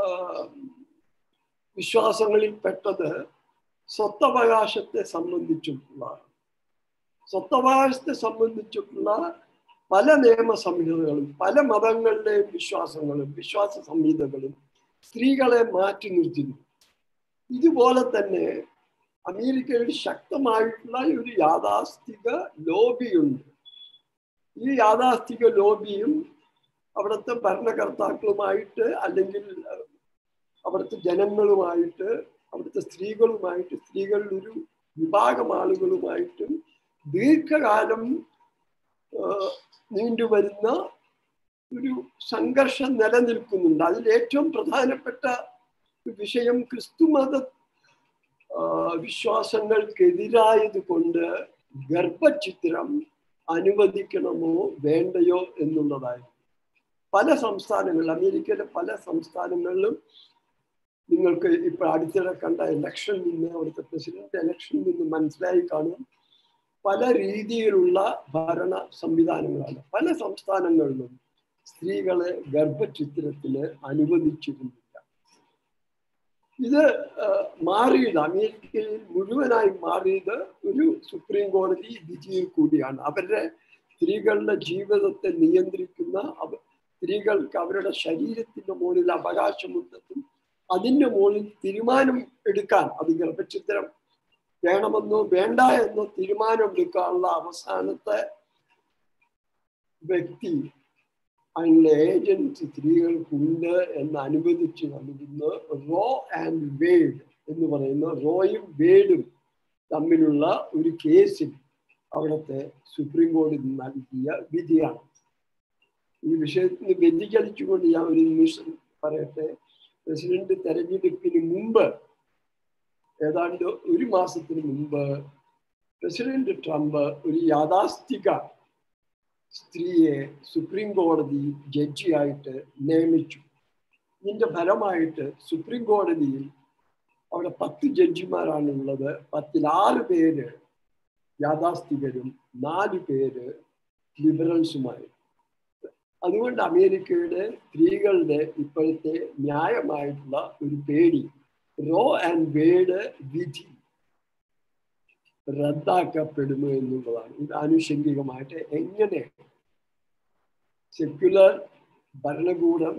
വിശ്വാസങ്ങളിൽ പെട്ടത് സ്വത്തവകാശത്തെ സംബന്ധിച്ചിട്ടുള്ളതാണ് സ്വത്തവകാശത്തെ സംബന്ധിച്ചിട്ടുള്ള പല നിയമ സംഹിതകളും പല മതങ്ങളിലെയും വിശ്വാസങ്ങളും വിശ്വാസ സംഹിതകളും സ്ത്രീകളെ മാറ്റി നിർത്തുന്നു ഇതുപോലെ തന്നെ അമേരിക്കയിൽ ശക്തമായിട്ടുള്ള ഒരു യാഥാസ്ഥിക ലോബിയുണ്ട് ഈ യാഥാസ്ഥിക ലോബിയും അവിടുത്തെ ഭരണകർത്താക്കളുമായിട്ട് അല്ലെങ്കിൽ അവിടുത്തെ ജനങ്ങളുമായിട്ട് അവിടുത്തെ സ്ത്രീകളുമായിട്ട് സ്ത്രീകളുടെ ഒരു വിഭാഗം ആളുകളുമായിട്ടും ദീർഘകാലം നീണ്ടുവരുന്ന ഒരു സംഘർഷം നിലനിൽക്കുന്നുണ്ട് അതിൽ ഏറ്റവും പ്രധാനപ്പെട്ട വിഷയം ക്രിസ്തുമത വിശ്വാസങ്ങൾക്കെതിരായത് കൊണ്ട് ഗർഭചിത്രം അനുവദിക്കണമോ വേണ്ടയോ എന്നുള്ളതായിരുന്നു പല സംസ്ഥാനങ്ങളിൽ അമേരിക്കയിലെ പല സംസ്ഥാനങ്ങളിലും നിങ്ങൾക്ക് ഇപ്പൊ അടുത്തിടെ കണ്ട ഇലക്ഷനിൽ നിന്ന് അവിടുത്തെ പ്രസിഡന്റ് ഇലക്ഷനിൽ നിന്ന് മനസ്സിലായി കാണും പല രീതിയിലുള്ള ഭരണ സംവിധാനങ്ങളാണ് പല സംസ്ഥാനങ്ങളിലും സ്ത്രീകളെ ഗർഭചിത്രത്തിന് അനുവദിച്ചിരുന്നില്ല ഇത് മാറിയത് അമേരിക്കയിൽ മുഴുവനായി മാറിയത് ഒരു സുപ്രീം കോടതി വിധിയിൽ കൂടിയാണ് അവരുടെ സ്ത്രീകളുടെ ജീവിതത്തെ നിയന്ത്രിക്കുന്ന സ്ത്രീകൾക്ക് അവരുടെ ശരീരത്തിന്റെ മുകളിൽ അവകാശമുണ്ടെന്നും അതിന്റെ മുകളിൽ തീരുമാനം എടുക്കാൻ അത് ഗർഭചിത്രം വേണമെന്നോ വേണ്ട എന്നോ തീരുമാനം എടുക്കാനുള്ള അവസാനത്തെ വ്യക്തി അതിനുള്ള ഏജൻസി സ്ത്രീകൾക്കുണ്ട് എന്ന് അനുവദിച്ച് നൽകുന്ന റോ ആൻഡ് വേഡ് എന്ന് പറയുന്ന റോയും വേഡും തമ്മിലുള്ള ഒരു കേസിൽ അവിടുത്തെ സുപ്രീം കോടതി നൽകിയ വിധിയാണ് ഈ വിഷയത്തിന് വ്യതിചലിച്ചുകൊണ്ട് ഞാൻ ഒരു നിമിഷം പറയട്ടെ പ്രസിഡന്റ് തെരഞ്ഞെടുപ്പിന് മുമ്പ് ഏതാണ്ട് ഒരു മാസത്തിന് മുമ്പ് പ്രസിഡന്റ് ട്രംപ് ഒരു യാഥാസ്ഥിക സ്ത്രീയെ സുപ്രീം കോടതി ജഡ്ജിയായിട്ട് നിയമിച്ചു ഇതിന്റെ ഫലമായിട്ട് സുപ്രീം കോടതിയിൽ അവിടെ പത്ത് ജഡ്ജിമാരാണ് ഉള്ളത് പത്തിൽ ആറ് പേര് യാഥാസ്ഥികരും നാല് പേര് ലിബറൽസുമായി അതുകൊണ്ട് അമേരിക്കയുടെ സ്ത്രീകളുടെ ഇപ്പോഴത്തെ ന്യായമായിട്ടുള്ള ഒരു പേടി റോ ആൻഡ് വേഡ് വിധി റദ്ദാക്കപ്പെടുന്നു എന്നുള്ളതാണ് ഇത് ആനുഷംഗികമായിട്ട് എങ്ങനെ സെക്യുലർ ഭരണകൂടം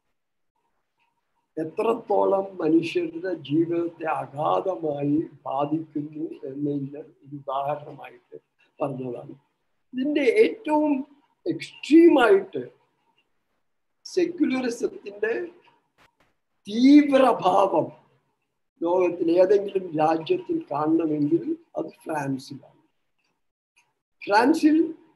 എത്രത്തോളം മനുഷ്യരുടെ ജീവിതത്തെ അഗാധമായി ബാധിക്കുന്നു എന്നതിന് ഒരു ഉദാഹരണമായിട്ട് പറഞ്ഞതാണ് ഇതിൻ്റെ ഏറ്റവും എക്സ്ട്രീമായിട്ട് സെക്യുലറിസത്തിന്റെ തീവ്രഭാവം ലോകത്തിൽ ഏതെങ്കിലും രാജ്യത്തിൽ കാണണമെങ്കിൽ അത് ഫ്രാൻസിലാണ് ഫ്രാൻസിൽ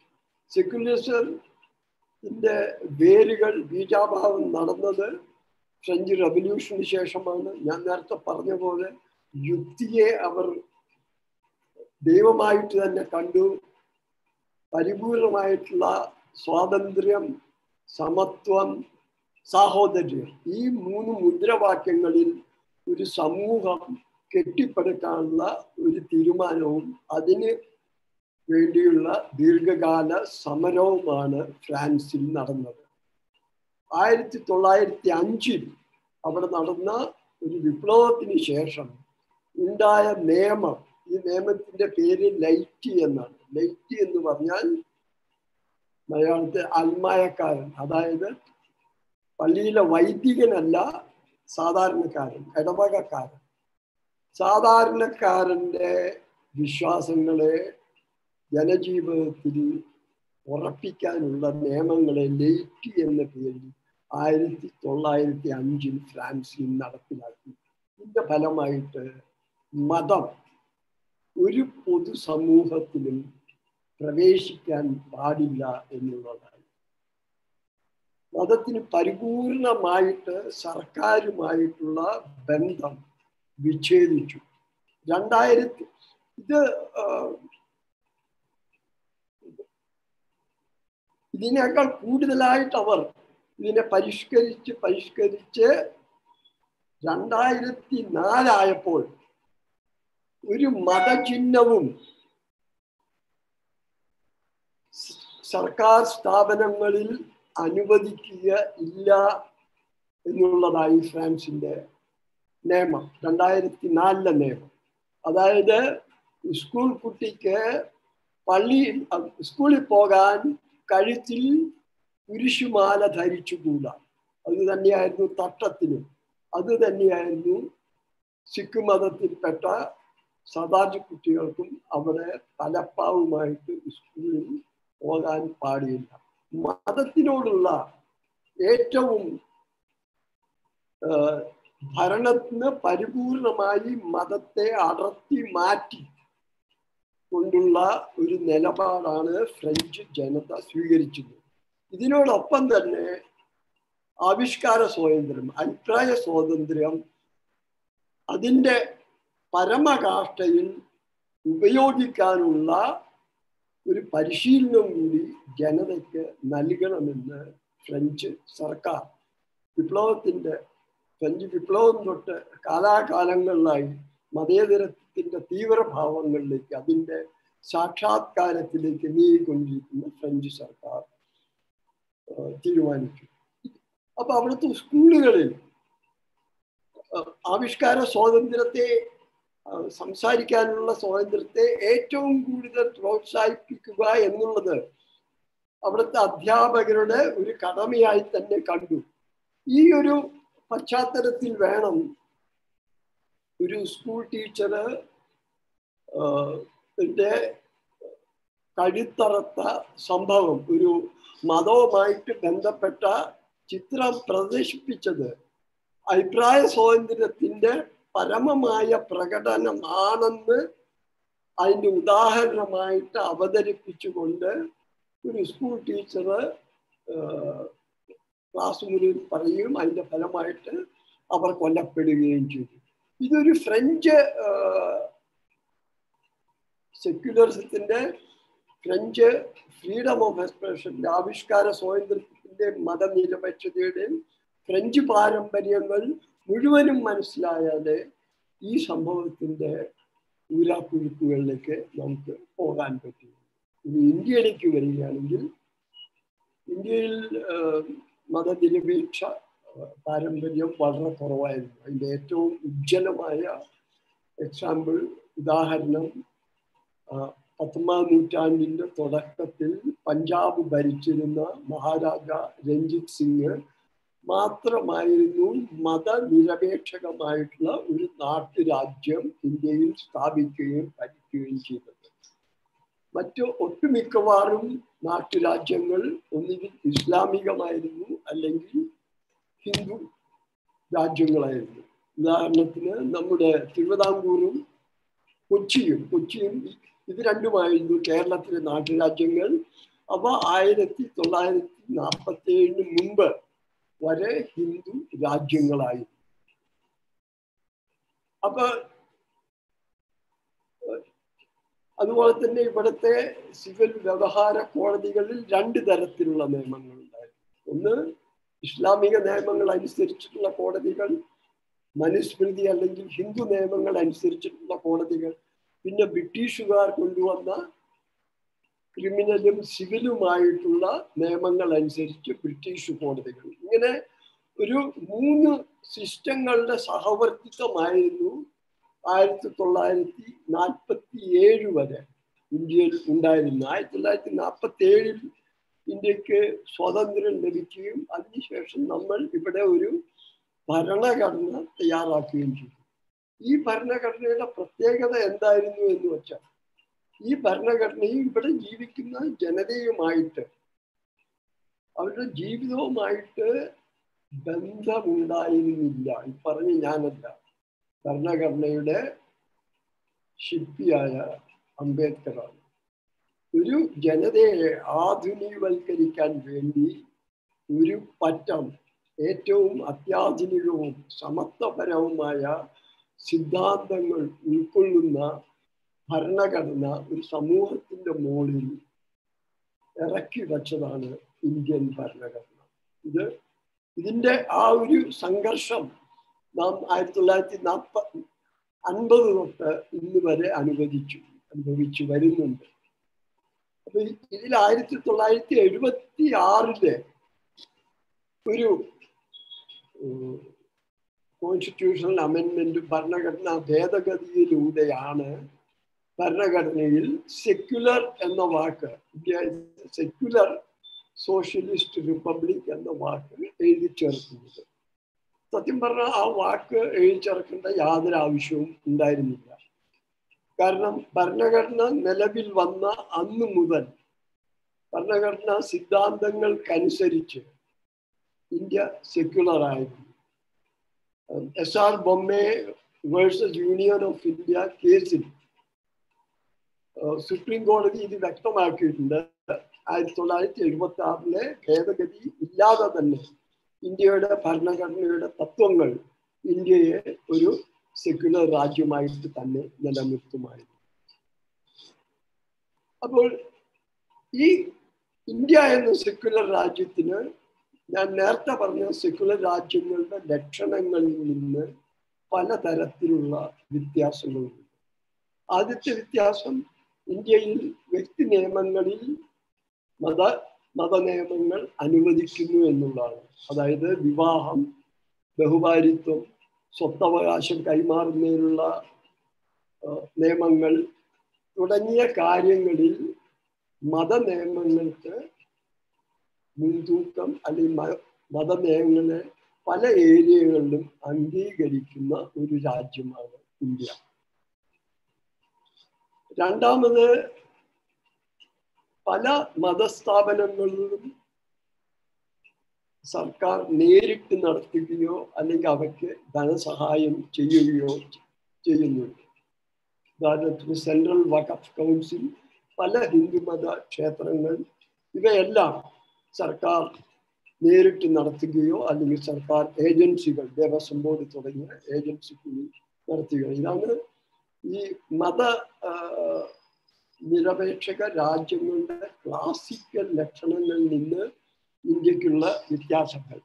സെക്യുലറിസത്തിന്റെ വേരുകൾ ബീജാഭാവം നടന്നത് ഫ്രഞ്ച് റവല്യൂഷന് ശേഷമാണ് ഞാൻ നേരത്തെ പറഞ്ഞ പോലെ യുക്തിയെ അവർ ദൈവമായിട്ട് തന്നെ കണ്ടു പരിപൂർണമായിട്ടുള്ള സ്വാതന്ത്ര്യം സമത്വം സാഹോദര്യം ഈ മൂന്ന് മുദ്രാവാക്യങ്ങളിൽ ഒരു സമൂഹം കെട്ടിപ്പടുക്കാനുള്ള ഒരു തീരുമാനവും അതിന് വേണ്ടിയുള്ള ദീർഘകാല സമരവുമാണ് ഫ്രാൻസിൽ നടന്നത് ആയിരത്തി തൊള്ളായിരത്തി അഞ്ചിൽ അവിടെ നടന്ന ഒരു വിപ്ലവത്തിന് ശേഷം ഉണ്ടായ നിയമം ഈ നിയമത്തിന്റെ പേര് ലൈറ്റി എന്നാണ് ലൈറ്റി എന്ന് പറഞ്ഞാൽ മലയാളത്തിൽ അൽമായക്കാരൻ അതായത് പള്ളിയിലെ വൈദികനല്ല സാധാരണക്കാരൻ ഇടവകക്കാരൻ സാധാരണക്കാരൻ്റെ വിശ്വാസങ്ങളെ ജനജീവിതത്തിൽ ഉറപ്പിക്കാനുള്ള നിയമങ്ങളെ ലേറ്റി എന്ന പേരിൽ ആയിരത്തി തൊള്ളായിരത്തി അഞ്ചിൽ ഫ്രാൻസിൽ നടപ്പിലാക്കി ഇതിന്റെ ഫലമായിട്ട് മതം ഒരു പൊതുസമൂഹത്തിലും പ്രവേശിക്കാൻ പാടില്ല എന്നുള്ളതാണ് മതത്തിന് പരിപൂർണമായിട്ട് സർക്കാരുമായിട്ടുള്ള ബന്ധം വിച്ഛേദിച്ചു രണ്ടായിരത്തി ഇത് ഇതിനേക്കാൾ കൂടുതലായിട്ട് അവർ ഇതിനെ പരിഷ്കരിച്ച് പരിഷ്കരിച്ച് രണ്ടായിരത്തി നാലായപ്പോൾ ഒരു മതചിഹ്നവും സർക്കാർ സ്ഥാപനങ്ങളിൽ അനുവദിക്കുക ഇല്ല എന്നുള്ളതായി ഫ്രാൻസിന്റെ നിയമം രണ്ടായിരത്തി നാലിലെ നിയമം അതായത് സ്കൂൾ കുട്ടിക്ക് പള്ളി സ്കൂളിൽ പോകാൻ കഴുത്തിൽ കുരിശുമാല ധരിച്ചുകൂടാ അത് തന്നെയായിരുന്നു തട്ടത്തിനും അത് തന്നെയായിരുന്നു സിഖ് മതത്തിൽപ്പെട്ട സദാജ് കുട്ടികൾക്കും അവിടെ തലപ്പാവുമായിട്ട് സ്കൂളിൽ പോകാൻ പാടില്ല മതത്തിനോടുള്ള ഏറ്റവും ഭരണത്തിന് പരിപൂർണമായി മതത്തെ അടർത്തി മാറ്റി കൊണ്ടുള്ള ഒരു നിലപാടാണ് ഫ്രഞ്ച് ജനത സ്വീകരിച്ചത് ഇതിനോടൊപ്പം തന്നെ ആവിഷ്കാര സ്വാതന്ത്ര്യം അഭിപ്രായ സ്വാതന്ത്ര്യം അതിൻ്റെ പരമകാഷ്ഠയിൽ ഉപയോഗിക്കാനുള്ള ഒരു പരിശീലനം കൂടി ജനതയ്ക്ക് നൽകണമെന്ന് ഫ്രഞ്ച് സർക്കാർ വിപ്ലവത്തിന്റെ ഫ്രഞ്ച് വിപ്ലവം തൊട്ട് കാലാകാലങ്ങളിലായി മതേതരത്വത്തിന്റെ തീവ്രഭാവങ്ങളിലേക്ക് അതിൻ്റെ സാക്ഷാത്കാരത്തിലേക്ക് നീങ്ങിക്കൊണ്ടിരിക്കുന്ന ഫ്രഞ്ച് സർക്കാർ തീരുമാനിച്ചു അപ്പൊ അവിടുത്തെ സ്കൂളുകളിൽ ആവിഷ്കാര സ്വാതന്ത്ര്യത്തെ സംസാരിക്കാനുള്ള സ്വാതന്ത്ര്യത്തെ ഏറ്റവും കൂടുതൽ പ്രോത്സാഹിപ്പിക്കുക എന്നുള്ളത് അവിടുത്തെ അധ്യാപകരുടെ ഒരു കടമയായി തന്നെ കണ്ടു ഈ ഒരു പശ്ചാത്തലത്തിൽ വേണം ഒരു സ്കൂൾ ടീച്ചറ് കഴുത്തറത്ത സംഭവം ഒരു മതവുമായിട്ട് ബന്ധപ്പെട്ട ചിത്രം പ്രദർശിപ്പിച്ചത് അഭിപ്രായ സ്വാതന്ത്ര്യത്തിന്റെ പരമമായ പ്രകടനമാണെന്ന് അതിൻ്റെ ഉദാഹരണമായിട്ട് അവതരിപ്പിച്ചുകൊണ്ട് ഒരു സ്കൂൾ ടീച്ചർ ക്ലാസ് മുറിയിൽ പറയുകയും അതിൻ്റെ ഫലമായിട്ട് അവർ കൊല്ലപ്പെടുകയും ചെയ്തു ഇതൊരു ഫ്രഞ്ച് സെക്യുലറിസത്തിന്റെ ഫ്രഞ്ച് ഫ്രീഡം ഓഫ് എക്സ്പ്രഷന്റെ ആവിഷ്കാര സ്വാതന്ത്ര്യത്തിന്റെ മതനിരപേക്ഷതയുടെയും ഫ്രഞ്ച് പാരമ്പര്യങ്ങൾ മുഴുവനും മനസ്സിലായാലേ ഈ സംഭവത്തിന്റെ ഊരാക്കുഴുക്കുകളിലേക്ക് നമുക്ക് പോകാൻ പറ്റും ഇനി ഇന്ത്യയിലേക്ക് വരികയാണെങ്കിൽ ഇന്ത്യയിൽ മതനിരപേക്ഷ പാരമ്പര്യം വളരെ കുറവായിരുന്നു അതിൻ്റെ ഏറ്റവും ഉജ്ജ്വലമായ എക്സാമ്പിൾ ഉദാഹരണം പത്തൊമ്പതാം നൂറ്റാണ്ടിൻ്റെ തുടക്കത്തിൽ പഞ്ചാബ് ഭരിച്ചിരുന്ന മഹാരാജ രഞ്ജിത് സിംഗ് മാത്രമായിരുന്നു മതനിരപേക്ഷകമായിട്ടുള്ള ഒരു നാട്ടുരാജ്യം ഇന്ത്യയിൽ സ്ഥാപിക്കുകയും ഭരിക്കുകയും ചെയ്തത് മറ്റു ഒട്ടുമിക്കവാറും നാട്ടുരാജ്യങ്ങൾ ഒന്നുകിൽ ഇസ്ലാമികമായിരുന്നു അല്ലെങ്കിൽ ഹിന്ദു രാജ്യങ്ങളായിരുന്നു ഉദാഹരണത്തിന് നമ്മുടെ തിരുവിതാംകൂറും കൊച്ചിയും കൊച്ചിയും ഇത് രണ്ടുമായിരുന്നു കേരളത്തിലെ നാട്ടുരാജ്യങ്ങൾ അവ ആയിരത്തി തൊള്ളായിരത്തി നാൽപ്പത്തി ഏഴിന് മുമ്പ് വരെ ഹിന്ദു രാജ്യങ്ങളായിരുന്നു അപ്പൊ അതുപോലെ തന്നെ ഇവിടുത്തെ സിവിൽ വ്യവഹാര കോടതികളിൽ രണ്ട് തരത്തിലുള്ള നിയമങ്ങൾ ഉണ്ടായിരുന്നു ഒന്ന് ഇസ്ലാമിക നിയമങ്ങൾ അനുസരിച്ചിട്ടുള്ള കോടതികൾ മനുസ്മൃതി അല്ലെങ്കിൽ ഹിന്ദു നിയമങ്ങൾ അനുസരിച്ചിട്ടുള്ള കോടതികൾ പിന്നെ ബ്രിട്ടീഷുകാർ കൊണ്ടുവന്ന ക്രിമിനലും സിവിലുമായിട്ടുള്ള നിയമങ്ങൾ അനുസരിച്ച് ബ്രിട്ടീഷ് കോടതികൾ ഇങ്ങനെ ഒരു മൂന്ന് സിസ്റ്റങ്ങളുടെ സഹവർത്തിത്വമായിരുന്നു ആയിരത്തി തൊള്ളായിരത്തി നാൽപ്പത്തി ഏഴ് വരെ ഇന്ത്യയിൽ ഉണ്ടായിരുന്നു ആയിരത്തി തൊള്ളായിരത്തി നാൽപ്പത്തി ഏഴിൽ ഇന്ത്യക്ക് സ്വാതന്ത്ര്യം ലഭിക്കുകയും അതിനുശേഷം നമ്മൾ ഇവിടെ ഒരു ഭരണഘടന തയ്യാറാക്കുകയും ചെയ്തു ഈ ഭരണഘടനയുടെ പ്രത്യേകത എന്തായിരുന്നു എന്ന് വെച്ചാൽ ഈ ഭരണഘടനയും ഇവിടെ ജീവിക്കുന്ന ജനതയുമായിട്ട് അവരുടെ ജീവിതവുമായിട്ട് ബന്ധമുണ്ടായിരുന്നില്ല ഈ പറഞ്ഞ് ഞാനല്ല ഭരണഘടനയുടെ ശില്പിയായ അംബേദ്കറാണ് ഒരു ജനതയെ ആധുനികവൽക്കരിക്കാൻ വേണ്ടി ഒരു പറ്റം ഏറ്റവും അത്യാധുനികവും സമത്വപരവുമായ സിദ്ധാന്തങ്ങൾ ഉൾക്കൊള്ളുന്ന ഭരണഘടന ഒരു സമൂഹത്തിന്റെ മുകളിൽ ഇറക്കി വച്ചതാണ് ഇന്ത്യൻ ഭരണഘടന ഇത് ഇതിന്റെ ആ ഒരു സംഘർഷം നാം ആയിരത്തി തൊള്ളായിരത്തി നാൽപ്പ അൻപത് തൊട്ട് ഇന്ന് വരെ അനുവദിച്ചു അനുഭവിച്ചു വരുന്നുണ്ട് അപ്പൊ ഇതിൽ ആയിരത്തി തൊള്ളായിരത്തി എഴുപത്തി ആറിലെ ഒരു കോൺസ്റ്റിറ്റ്യൂഷണൽ അമെൻമെന്റ് ഭരണഘടനാ ഭേദഗതിയിലൂടെയാണ് ഭരണഘടനയിൽ സെക്യുലർ എന്ന വാക്ക് ഇന്ത്യ സെക്യുലർ സോഷ്യലിസ്റ്റ് റിപ്പബ്ലിക് എന്ന വാക്ക് എഴുതി ചേർക്കുന്നത് സത്യം പറഞ്ഞാൽ ആ വാക്ക് എഴുതി ചേർക്കേണ്ട യാതൊരു ആവശ്യവും ഉണ്ടായിരുന്നില്ല കാരണം ഭരണഘടന നിലവിൽ വന്ന അന്ന് മുതൽ ഭരണഘടനാ സിദ്ധാന്തങ്ങൾക്കനുസരിച്ച് ഇന്ത്യ സെക്യുലർ ആയിരുന്നു S R Bommai versus Union of India കേസിൽ സുപ്രീം കോടതി ഇത് വ്യക്തമാക്കിയിട്ടുണ്ട് ആയിരത്തി തൊള്ളായിരത്തി എഴുപത്തി ആറിലെ ഭേദഗതി ഇല്ലാതെ തന്നെ ഇന്ത്യയുടെ ഭരണഘടനയുടെ തത്വങ്ങൾ ഇന്ത്യയെ ഒരു സെക്യുലർ രാജ്യമായിട്ട് തന്നെ നിലനിർത്തുമായിരുന്നു അപ്പോൾ ഈ ഇന്ത്യ എന്ന സെക്യുലർ രാജ്യത്തിന് ഞാൻ നേരത്തെ പറഞ്ഞ സെക്യുലർ രാജ്യങ്ങളുടെ ലക്ഷണങ്ങളിൽ നിന്ന് പലതരത്തിലുള്ള വ്യത്യാസങ്ങളുണ്ട് ആദ്യത്തെ വ്യത്യാസം ഇന്ത്യയിൽ വ്യക്തി നിയമങ്ങളിൽ മത മതനിയമങ്ങൾ അനുവദിക്കുന്നു എന്നുള്ളതാണ് അതായത് വിവാഹം ബഹുഭാരിത്വം സ്വത്തവകാശം കൈമാറുന്നതിനുള്ള നിയമങ്ങൾ തുടങ്ങിയ കാര്യങ്ങളിൽ മതനിയമങ്ങൾക്ക് മുൻതൂക്കം അല്ലെങ്കിൽ മതനിയമങ്ങളെ പല ഏരിയകളിലും അംഗീകരിക്കുന്ന ഒരു രാജ്യമാണ് ഇന്ത്യ രണ്ടാമത് പല മതസ്ഥാപനങ്ങളിലും സർക്കാർ നേരിട്ട് നടത്തുകയോ അല്ലെങ്കിൽ അവയ്ക്ക് ധനസഹായം ചെയ്യുകയോ ചെയ്യുന്നുണ്ട് ഉദാഹരണത്തിന് സെൻട്രൽ വഖഫ് കൗൺസിൽ പല ഹിന്ദുമത ക്ഷേത്രങ്ങൾ ഇവയെല്ലാം സർക്കാർ നേരിട്ട് നടത്തുകയോ അല്ലെങ്കിൽ സർക്കാർ ഏജൻസികൾ ദേവസ്വം ബോർഡ് തുടങ്ങിയ ഏജൻസികൾ നടത്തുകയോ ഇതാണ് ഈ മത നിരപേക്ഷക രാജ്യങ്ങളുടെ ക്ലാസിക്കൽ ലക്ഷണങ്ങളിൽ നിന്ന് ഇന്ത്യക്കുള്ള വ്യത്യാസങ്ങൾ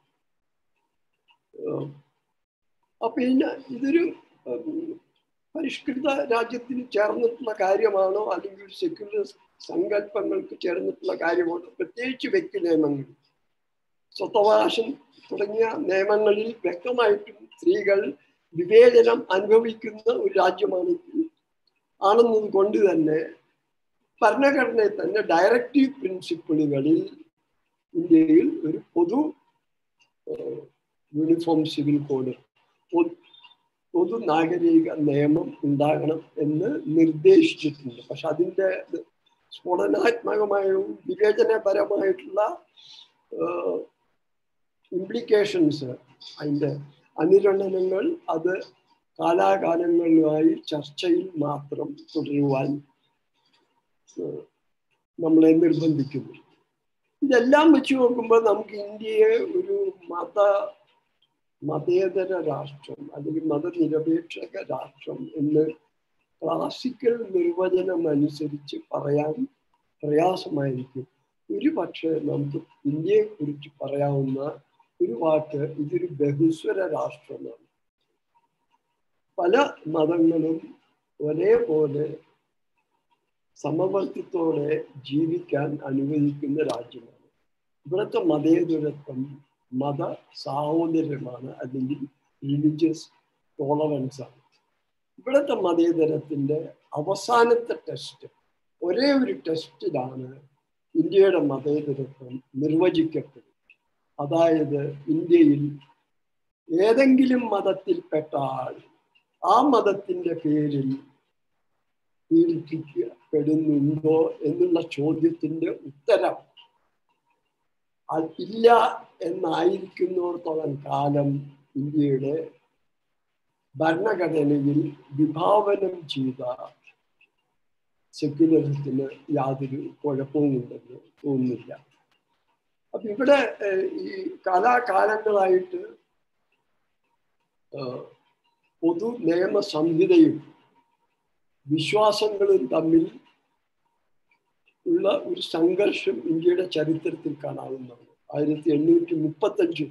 അപ്പൊ ഇന്ന ഇതൊരു പരിഷ്കൃത രാജ്യത്തിന് ചേർന്നിട്ടുള്ള കാര്യമാണോ അല്ലെങ്കിൽ ഒരു സെക്യുലർ സങ്കല്പങ്ങൾക്ക് ചേർന്നിട്ടുള്ള കാര്യമാണോ പ്രത്യേകിച്ച് വ്യക്തി നിയമങ്ങൾ സ്വത്തവകാശം തുടങ്ങിയ നിയമങ്ങളിൽ വ്യക്തമായിട്ടും സ്ത്രീകൾ വിവേചനം അനുഭവിക്കുന്ന ഒരു രാജ്യമാണെങ്കിൽ ആണെന്നത് കൊണ്ട് തന്നെ ഭരണഘടനയിൽ തന്നെ ഡയറക്റ്റീവ് പ്രിൻസിപ്പിളുകളിൽ ഇന്ത്യയിൽ ഒരു പൊതു യൂണിഫോം സിവിൽ കോഡ് പൊതു നാഗരിക നിയമം ഉണ്ടാകണം എന്ന് നിർദ്ദേശിച്ചിട്ടുണ്ട് പക്ഷെ അതിൻ്റെ സ്ഫോടനാത്മകമായും വിവേചനപരമായിട്ടുള്ള ഇംപ്ലിക്കേഷൻസ് അതിൻ്റെ അനുരണനങ്ങൾ അത് കാലാകാലങ്ങളുമായി ചർച്ചയിൽ മാത്രം തുടരുവാൻ നമ്മളെ നിർബന്ധിക്കുന്നു ഇതെല്ലാം വെച്ച് നോക്കുമ്പോൾ നമുക്ക് ഇന്ത്യയെ ഒരു മത മതേതര രാഷ്ട്രം അല്ലെങ്കിൽ മതനിരപേക്ഷക രാഷ്ട്രം എന്ന് ക്ലാസിക്കൽ നിർവചനം അനുസരിച്ച് പറയാൻ പ്രയാസമായിരിക്കും ഒരു പക്ഷേ നമുക്ക് ഇന്ത്യയെ കുറിച്ച് പറയാവുന്ന ഒരു വാക്ക് ഇതൊരു ബഹുസ്വര രാഷ്ട്രമാണ് പല മതങ്ങളും ഒരേപോലെ സമവർത്തിത്തോടെ ജീവിക്കാൻ അനുവദിക്കുന്ന രാജ്യമാണ് ഇവിടുത്തെ മതേതരത്വം മത സാഹോദര്യമാണ് അല്ലെങ്കിൽ റിലീജിയസ് ടോളറൻസ് ആണ് ഇവിടുത്തെ മതേതരത്തിൻ്റെ അവസാനത്തെ ടെസ്റ്റ് ഒരേ ഒരു ടെസ്റ്റിലാണ് ഇന്ത്യയുടെ മതേതരത്വം നിർവചിക്കപ്പെടുന്നത് അതായത് ഇന്ത്യയിൽ ഏതെങ്കിലും മതത്തിൽപ്പെട്ട ആൾ ആ മതത്തിൻ്റെ പേരിൽ പീഡിപ്പിക്കപ്പെടുന്നുണ്ടോ എന്നുള്ള ചോദ്യത്തിന്റെ ഉത്തരം ഇല്ല എന്നായിരിക്കുന്നിടത്തോളം കാലം ഇന്ത്യയുടെ ഭരണഘടനയിൽ വിഭാവനം ചെയ്ത സെക്യുലറിസത്തിന് യാതൊരു കുഴപ്പവുമുണ്ടെന്ന് തോന്നുന്നില്ല അപ്പൊ ഇവിടെ ഈ കാലാകാലങ്ങളായിട്ട് പൊതു നിയമ സംഹിതയും വിശ്വാസങ്ങളും തമ്മിൽ ഉള്ള ഒരു സംഘർഷം ഇന്ത്യയുടെ ചരിത്രത്തിൽ കാണാവുന്നതാണ് ആയിരത്തി എണ്ണൂറ്റി മുപ്പത്തഞ്ചിൽ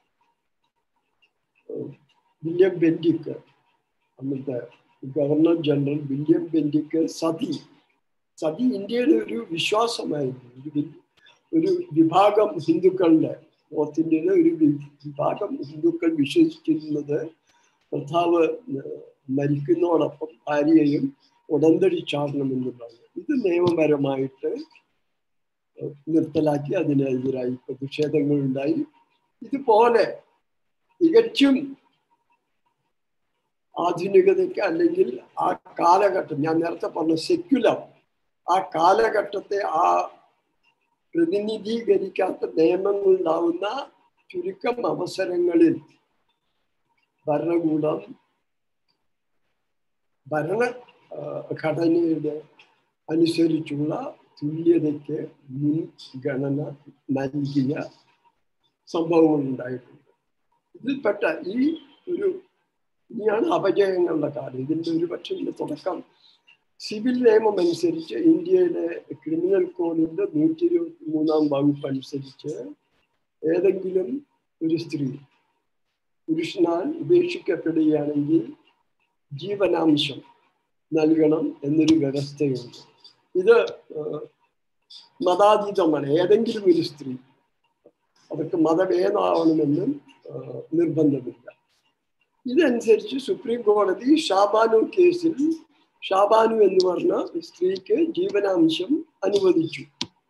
വില്യം ബെൻഡിക്ക് അന്നത്തെ governor general William Bentinck sati sati ഇന്ത്യയുടെ ഒരു വിശ്വാസമായിരുന്നു ഒരു ഒരു വിഭാഗം ഹിന്ദുക്കളുടെ നോർത്ത് ഇന്ത്യയിലെ ഒരു വിഭാഗം ഹിന്ദുക്കൾ വിശ്വസിച്ചിരുന്നത് ഭർത്താവ് മരിക്കുന്നതോടൊപ്പം ഭാര്യയെയും ഉടന്തടി ചാടണമെന്നുള്ളത് ഇത് നിയമപരമായിട്ട് നിർത്തലാക്കി അതിനെതിരായി പ്രതിഷേധങ്ങൾ ഉണ്ടായി ഇതുപോലെ തികച്ചും ആധുനികതയ്ക്ക് അല്ലെങ്കിൽ ആ കാലഘട്ടം ഞാൻ നേരത്തെ പറഞ്ഞ സെക്യുലർ ആ കാലഘട്ടത്തെ ആ പ്രതിനിധീകരിക്കാത്ത നിയമങ്ങൾ ഉണ്ടാവുന്ന ചുരുക്കം അവസരങ്ങളിൽ ഭരണകൂടം ഭരണ ഘടനയുടെ അനുസരിച്ചുള്ള തുല്യതയ്ക്ക് മുൻഗണന നൽകിയ സംഭവങ്ങൾ ഉണ്ടായിട്ടുണ്ട് ഇതിൽപ്പെട്ട ഈ ഒരു ഇനിയാണ് അപജയങ്ങളുടെ കാലം ഇതിൻ്റെ ഒരു പക്ഷേ ഇതിന്റെ തുടക്കം സിവിൽ നിയമം അനുസരിച്ച് ഇന്ത്യയിലെ ക്രിമിനൽ കോഡിന്റെ നൂറ്റി ഇരുപത്തി മൂന്നാം വകുപ്പ് അനുസരിച്ച് ഏതെങ്കിലും ഒരു സ്ത്രീ പുരുഷനാൽ ഉപേക്ഷിക്കപ്പെടുകയാണെങ്കിൽ ജീവനാംശം നൽകണം എന്നൊരു വ്യവസ്ഥയുണ്ട് ഇത് മതാതീതമാണ് ഏതെങ്കിലും ഒരു സ്ത്രീ അവർക്ക് മതഭേദമാവണമെന്നും നിർബന്ധമില്ല ഇതനുസരിച്ച് സുപ്രീം കോടതി ഷാബാനു കേസിൽ ഷാബാനു എന്ന് പറഞ്ഞ സ്ത്രീക്ക് ജീവനാംശം അനുവദിച്ചു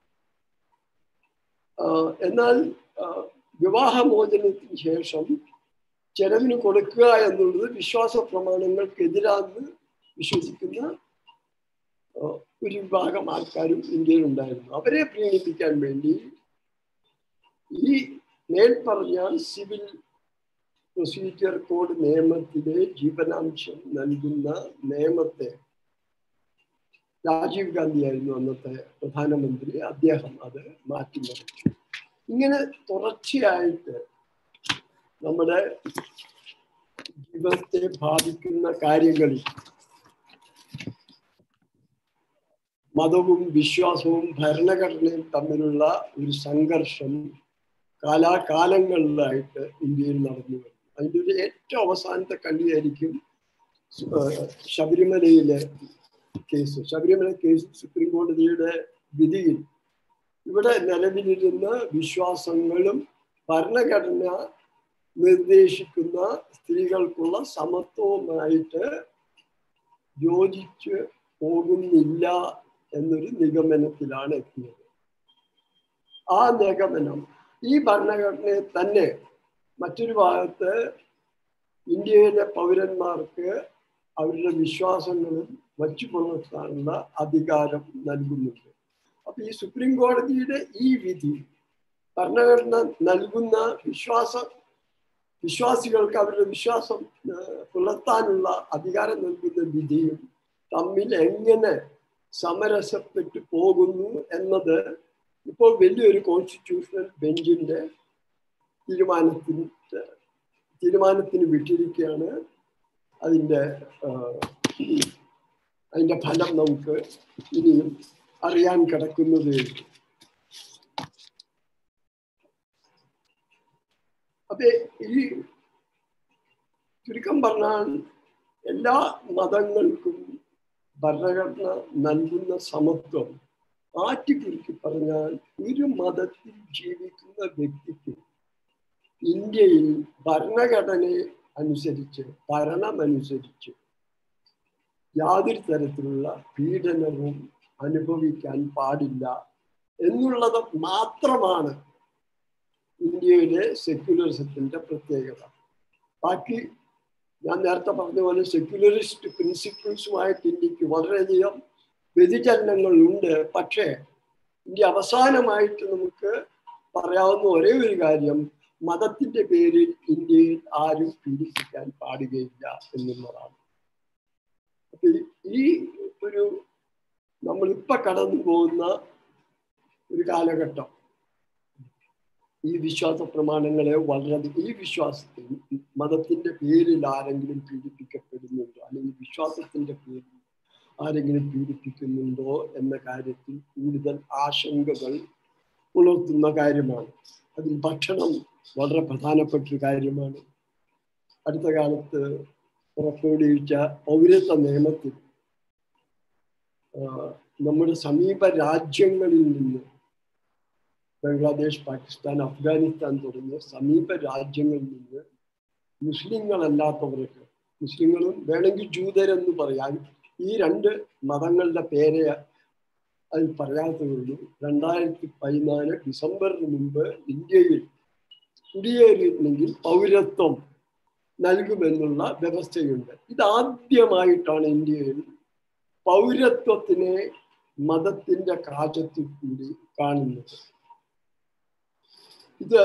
എന്നാൽ വിവാഹമോചനത്തിന് ശേഷം ചെലവിന് കൊടുക്കുക എന്നുള്ളത് വിശ്വാസ പ്രമാണങ്ങൾക്കെതിരാന്ന് വിശ്വസിക്കുന്ന ഒരു വിഭാഗം ആൾക്കാരും ഇന്ത്യയിൽ ഉണ്ടായിരുന്നു അവരെ പ്രീണിപ്പിക്കാൻ വേണ്ടി ഈ മേൽപ്പറഞ്ഞ സിവിൽ പ്രൊസീജിയർ കോഡ് നിയമത്തിലെ ജീവനാംശം നൽകുന്ന നിയമത്തെ രാജീവ് ഗാന്ധി ആയിരുന്നു അന്നത്തെ പ്രധാനമന്ത്രി അദ്ദേഹം അത് മാറ്റിമറിച്ചു ഇങ്ങനെ തുടർച്ചയായിട്ട് നമ്മുടെ ജീവിതത്തെ ബാധിക്കുന്ന കാര്യങ്ങളിൽ മതവും വിശ്വാസവും ഭരണഘടനയും തമ്മിലുള്ള ഒരു സംഘർഷം കാലാകാലങ്ങളിലായിട്ട് ഇന്ത്യയിൽ നടന്നു വരുന്നു അതിൻ്റെ ഒരു ഏറ്റവും അവസാനത്തെ കള്ളിയായിരിക്കും ശബരിമലയിലെ കേസ് ശബരിമല കേസ് സുപ്രീം കോടതിയുടെ വിധിയിൽ ഇവിടെ നിലവിലിരുന്ന വിശ്വാസങ്ങളും ഭരണഘടന നിർദ്ദേശിക്കുന്ന സ്ത്രീകൾക്കുള്ള സമത്വവുമായിട്ട് യോജിച്ച് പോകുന്നില്ല എന്നൊരു നിഗമനത്തിലാണ് എത്തിയത് ആ നിഗമനം ഈ ഭരണഘടനയെ തന്നെ മറ്റൊരു ഭാഗത്ത് ഇന്ത്യയിലെ പൗരന്മാർക്ക് അവരുടെ വിശ്വാസങ്ങളും വച്ചു പുലർത്താനുള്ള അധികാരം നൽകുന്നുണ്ട് അപ്പൊ ഈ സുപ്രീം കോടതിയുടെ ഈ വിധി ഭരണഘടന നൽകുന്ന വിശ്വാസ വിശ്വാസികൾക്ക് അവരുടെ വിശ്വാസം പുലർത്താനുള്ള അധികാരം നൽകുന്ന വിധിയും തമ്മിൽ എങ്ങനെ സമരസപ്പെട്ടു പോകുന്നു എന്നത് ഇപ്പോൾ വലിയൊരു കോൺസ്റ്റിറ്റ്യൂഷണൽ ബെഞ്ചിന്റെ തീരുമാനത്തിന് തീരുമാനത്തിന് വിട്ടിരിക്കുകയാണ് അതിൻ്റെ അതിൻ്റെ ഫലം നമുക്ക് ഇനിയും അറിയാൻ കിടക്കുന്നതേ ഉള്ളൂ അതെ ഈ ചുരുക്കം പറഞ്ഞാൽ എല്ലാ മതങ്ങൾക്കും ഭരണഘടന നൽകുന്ന സമത്വം ആറ്റിക്കുരുക്കി പറഞ്ഞാൽ ഒരു മതത്തിൽ ജീവിക്കുന്ന വ്യക്തിക്ക് ഇന്ത്യയിൽ ഭരണഘടനയെ അനുസരിച്ച് ഭരണമനുസരിച്ച് യാതൊരു തരത്തിലുള്ള പീഡനവും അനുഭവിക്കാൻ പാടില്ല എന്നുള്ളത് മാത്രമാണ് ഇന്ത്യയിലെ സെക്യുലറിസത്തിന്റെ പ്രത്യേകത ബാക്കി ഞാൻ നേരത്തെ പറഞ്ഞ പോലെ സെക്യുലറിസ്റ്റ് പ്രിൻസിപ്പിൾസുമായിട്ട് ഇന്ത്യക്ക് വളരെയധികം വ്യതിചലനങ്ങളുണ്ട് പക്ഷേ ഇന്ത്യ അവസാനമായിട്ട് നമുക്ക് പറയാവുന്ന ഒരേ ഒരു കാര്യം മതത്തിന്റെ പേരിൽ ഇന്ത്യയിൽ ആരും പീഡിപ്പിക്കാൻ പാടുകയില്ല എന്നുള്ളതാണ് അപ്പൊ ഈ ഒരു നമ്മളിപ്പൊ കടന്നു പോകുന്ന ഒരു കാലഘട്ടം ഈ വിശ്വാസ പ്രമാണങ്ങളെ വളരെ ഈ വിശ്വാസത്തിൽ മതത്തിന്റെ പേരിൽ ആരെങ്കിലും പീഡിപ്പിക്കപ്പെടുന്നുണ്ടോ അല്ലെങ്കിൽ വിശ്വാസത്തിന്റെ പേരിൽ ആരെങ്കിലും പീഡിപ്പിക്കുന്നുണ്ടോ എന്ന കാര്യത്തിൽ കൂടുതൽ ആശങ്കകൾ ഉണർത്തുന്ന കാര്യമാണ് അതിൽ ഭക്ഷണം വളരെ പ്രധാനപ്പെട്ട ഒരു കാര്യമാണ് അടുത്ത കാലത്ത് പുറപ്പെടുവിച്ച പൗരത്വ നിയമത്തിൽ നമ്മുടെ സമീപ രാജ്യങ്ങളിൽ നിന്ന് ബംഗ്ലാദേശ് പാകിസ്ഥാൻ അഫ്ഗാനിസ്ഥാൻ തുടങ്ങിയ സമീപ രാജ്യങ്ങളിൽ നിന്ന് മുസ്ലിങ്ങളല്ലാത്തവർക്ക് മുസ്ലിങ്ങളും വേണമെങ്കിൽ ജൂതരെന്ന് പറയാൻ ഈ രണ്ട് മതങ്ങളുടെ പേരെ അതിൽ പറയാത്തതുള്ളൂ രണ്ടായിരത്തി പതിനാല് ഡിസംബറിന് മുമ്പ് ഇന്ത്യയിൽ കുടിയേറിയിരുന്നെങ്കിൽ പൗരത്വം നൽകുമെന്നുള്ള വ്യവസ്ഥയുണ്ട് ഇതാദ്യമായിട്ടാണ് ഇന്ത്യയിൽ പൗരത്വത്തിനെ മതത്തിന്റെ കാറ്റത്തിൽ കൂടി കാണുന്നത് ഇത്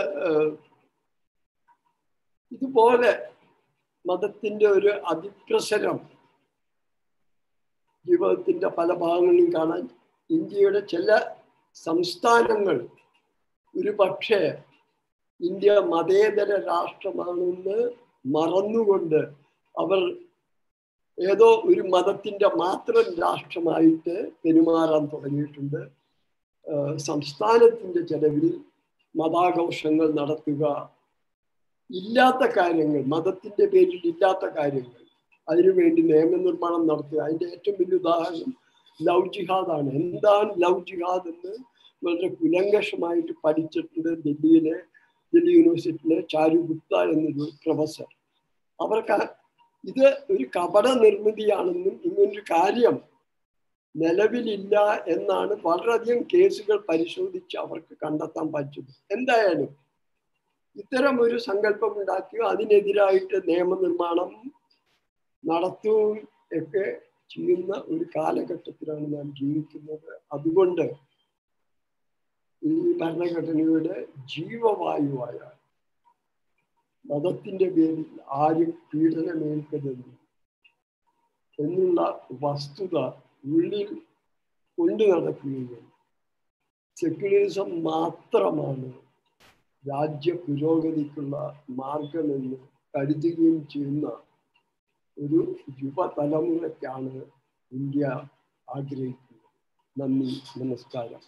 ഇതുപോലെ മതത്തിന്റെ ഒരു അതിപ്രസരം ജീവിതത്തിന്റെ പല ഭാഗങ്ങളിലും കാണാൻ ഇന്ത്യയുടെ ചില സംസ്ഥാനങ്ങൾ ഒരു പക്ഷേ ഇന്ത്യ മതേതര രാഷ്ട്രമാണെന്ന് മറന്നുകൊണ്ട് അവർ ഏതോ ഒരു മതത്തിന്റെ മാത്രം രാഷ്ട്രമായിട്ട് പെരുമാറാൻ തുടങ്ങിയിട്ടുണ്ട് സംസ്ഥാനത്തിന്റെ ചെലവിൽ മതാഘോഷങ്ങൾ നടത്തുക ഇല്ലാത്ത കാര്യങ്ങൾ മതത്തിന്റെ പേരിൽ ഇല്ലാത്ത കാര്യങ്ങൾ അതിനുവേണ്ടി നിയമനിർമ്മാണം നടത്തുക അതിന്റെ ഏറ്റവും വലിയ ഉദാഹരണം ലവ് ജിഹാദാണ് എന്താണ് ലവ് ജിഹാദ് എന്ന് വളരെ കുലങ്കഷമായിട്ട് പഠിച്ചിട്ടുണ്ട് ഡൽഹിയിലെ ഡൽഹി യൂണിവേഴ്സിറ്റിയിലെ ചാരു ഗുപ്ത എന്നൊരു പ്രൊഫസർ അവർക്ക് ഇത് ഒരു കപട നിർമ്മിതിയാണെന്നും ഇങ്ങനൊരു കാര്യം നിലവിലില്ല എന്നാണ് വളരെയധികം കേസുകൾ പരിശോധിച്ച് അവർക്ക് കണ്ടെത്താൻ പറ്റുന്നത് എന്തായാലും ഇത്തരം ഒരു സങ്കല്പം ഉണ്ടാക്കുകയോ അതിനെതിരായിട്ട് നിയമനിർമ്മാണം നടത്തുകയും ഒക്കെ ചെയ്യുന്ന ഒരു കാലഘട്ടത്തിലാണ് നാം ജീവിക്കുന്നത് അതുകൊണ്ട് ഈ ഭരണഘടനയുടെ ജീവവായുവായ മതത്തിന്റെ പേരിൽ ആരും പീഡനമേൽക്കരുത് എന്നുള്ള വസ്തുത ഉള്ളിൽ കൊണ്ടു നടക്കുകയും സെക്യുലറിസം മാത്രമാണ് രാജ്യ പുരോഗതിക്കുള്ള മാർഗമെന്ന് കരുതുകയും ചെയ്യുന്ന ഒരു യുവതലമുറയ്ക്കാണ് ഇന്ത്യ ആഗ്രഹിക്കുന്നത് നന്ദി നമസ്കാരം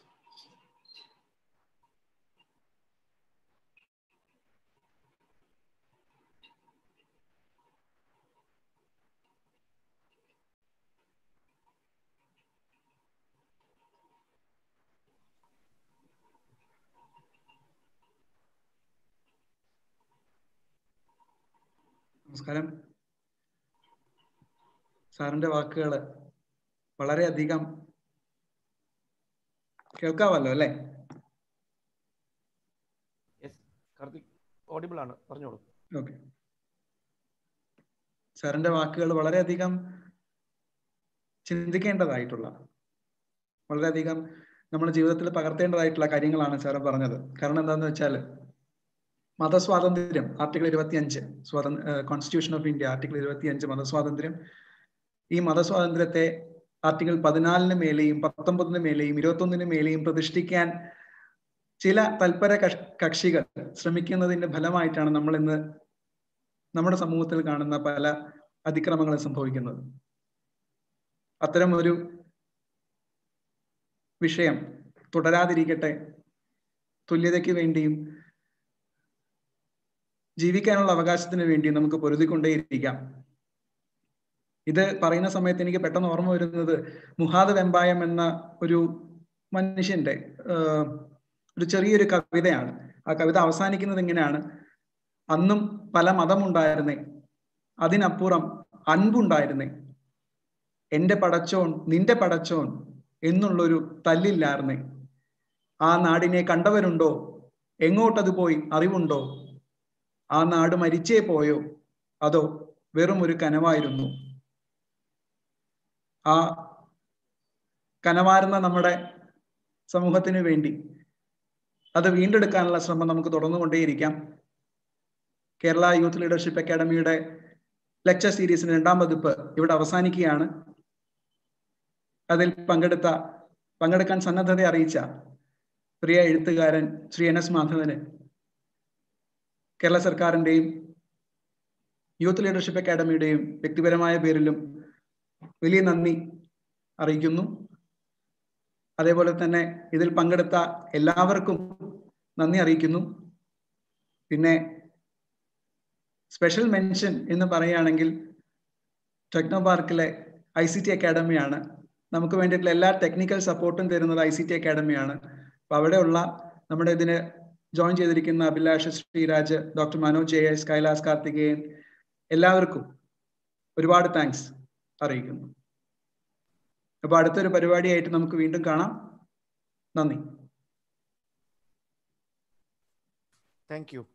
നമസ്കാരം സാറിന്റെ വാക്കുകൾ വളരെയധികം കേൾക്കാമല്ലോ അല്ലേ കാർത്തിക് ഓഡിബിൾ ആണ് പറഞ്ഞോളൂ ഓക്കെ സാറിന്റെ വാക്കുകൾ വളരെയധികം ചിന്തിക്കേണ്ടതായിട്ടുള്ള വളരെയധികം നമ്മുടെ ജീവിതത്തിൽ പകർത്തേണ്ടതായിട്ടുള്ള കാര്യങ്ങളാണ് സാറ് പറഞ്ഞത് കാരണം എന്താണെന്ന് വെച്ചാൽ മതസ്വാതന്ത്ര്യം ആർട്ടിക്കിൾ ഇരുപത്തിയഞ്ച് സ്വാതന്ത്ര്യ കോൺസ്റ്റിറ്റ്യൂഷൻ ഓഫ് ഇന്ത്യ ആർട്ടിക്കിൾ ഇരുപത്തിയഞ്ച് മതസ്വാതന്ത്ര്യം ഈ മതസ്വാതന്ത്ര്യത്തെ ആർട്ടിക്കിൾ പതിനാലിന് മേലെയും പത്തൊമ്പതിന് മേലെയും ഇരുപത്തൊന്നിന് മേലെയും പ്രതിഷ്ഠിക്കാൻ ചില തൽപര കക്ഷികൾ ശ്രമിക്കുന്നതിന്റെ ഫലമായിട്ടാണ് നമ്മൾ ഇന്ന് നമ്മുടെ സമൂഹത്തിൽ കാണുന്ന പല അതിക്രമങ്ങളും സംഭവിക്കുന്നത് അത്തരം ഒരു വിഷയം തുടരാതിരിക്കട്ടെ തുല്യതയ്ക്ക് വേണ്ടിയും ജീവിക്കാനുള്ള അവകാശത്തിന് വേണ്ടി നമുക്ക് പൊരുതിക്കൊണ്ടേയിരിക്കാം ഇത് പറയുന്ന സമയത്ത് എനിക്ക് പെട്ടെന്ന് ഓർമ്മ വരുന്നത് മുഹാദ് വെമ്പായം എന്ന ഒരു മനുഷ്യന്റെ ഒരു ചെറിയൊരു കവിതയാണ് ആ കവിത അവസാനിക്കുന്നത് ഇങ്ങനെയാണ് അന്നും പല മതമുണ്ടായിരുന്നേ അതിനപ്പുറം അൻപുണ്ടായിരുന്നേ എന്റെ പടച്ചോൻ നിന്റെ പടച്ചോൻ എന്നുള്ളൊരു തല്ലില്ലായിരുന്നേ ആ നാടിനെ കണ്ടവരുണ്ടോ എങ്ങോട്ടത് പോയി അറിവുണ്ടോ ആ നാട് മരിച്ചേ പോയോ അതോ വെറും ഒരു കനവായിരുന്നു ആ കനവാർന്ന നമ്മുടെ സമൂഹത്തിന് വേണ്ടി അത് വീണ്ടെടുക്കാനുള്ള ശ്രമം നമുക്ക് തുടർന്നുകൊണ്ടേയിരിക്കാം കേരള യൂത്ത് ലീഡർഷിപ്പ് അക്കാഡമിയുടെ ലെക്ചർ സീരീസിന് രണ്ടാം പതിപ്പ് ഇവിടെ അവസാനിക്കുകയാണ് അതിൽ പങ്കെടുത്ത പങ്കെടുക്കാൻ സന്നദ്ധത അറിയിച്ച പ്രിയ എഴുത്തുകാരൻ ശ്രീ എൻ എസ് മാധവന് കേരള സർക്കാരിന്റെയും യൂത്ത് ലീഡർഷിപ്പ് അക്കാഡമിയുടെയും വ്യക്തിപരമായ പേരിലും വലിയ നന്ദി അറിയിക്കുന്നു അതേപോലെ തന്നെ ഇതിൽ പങ്കെടുത്ത എല്ലാവർക്കും നന്ദി അറിയിക്കുന്നു പിന്നെ സ്പെഷ്യൽ മെൻഷൻ എന്ന് പറയുകയാണെങ്കിൽ ടെക്നോ പാർക്കിലെ ഐ സി ടി അക്കാഡമിയാണ് നമുക്ക് വേണ്ടിയിട്ടുള്ള എല്ലാ ടെക്നിക്കൽ സപ്പോർട്ടും തരുന്നത് ഐ സി ടി അക്കാഡമിയാണ് അപ്പൊ അവിടെയുള്ള നമ്മുടെ ഇതിന് ജോയിൻ ചെയ്തിരിക്കുന്ന Abhilash Sreeraj doctor Manoj J S Kailas Karthikeyan എല്ലാവർക്കും ഒരുപാട് താങ്ക്സ് അറിയിക്കുന്നു അപ്പൊ അടുത്തൊരു പരിപാടിയായിട്ട് നമുക്ക് വീണ്ടും കാണാം നന്ദി താങ്ക് യു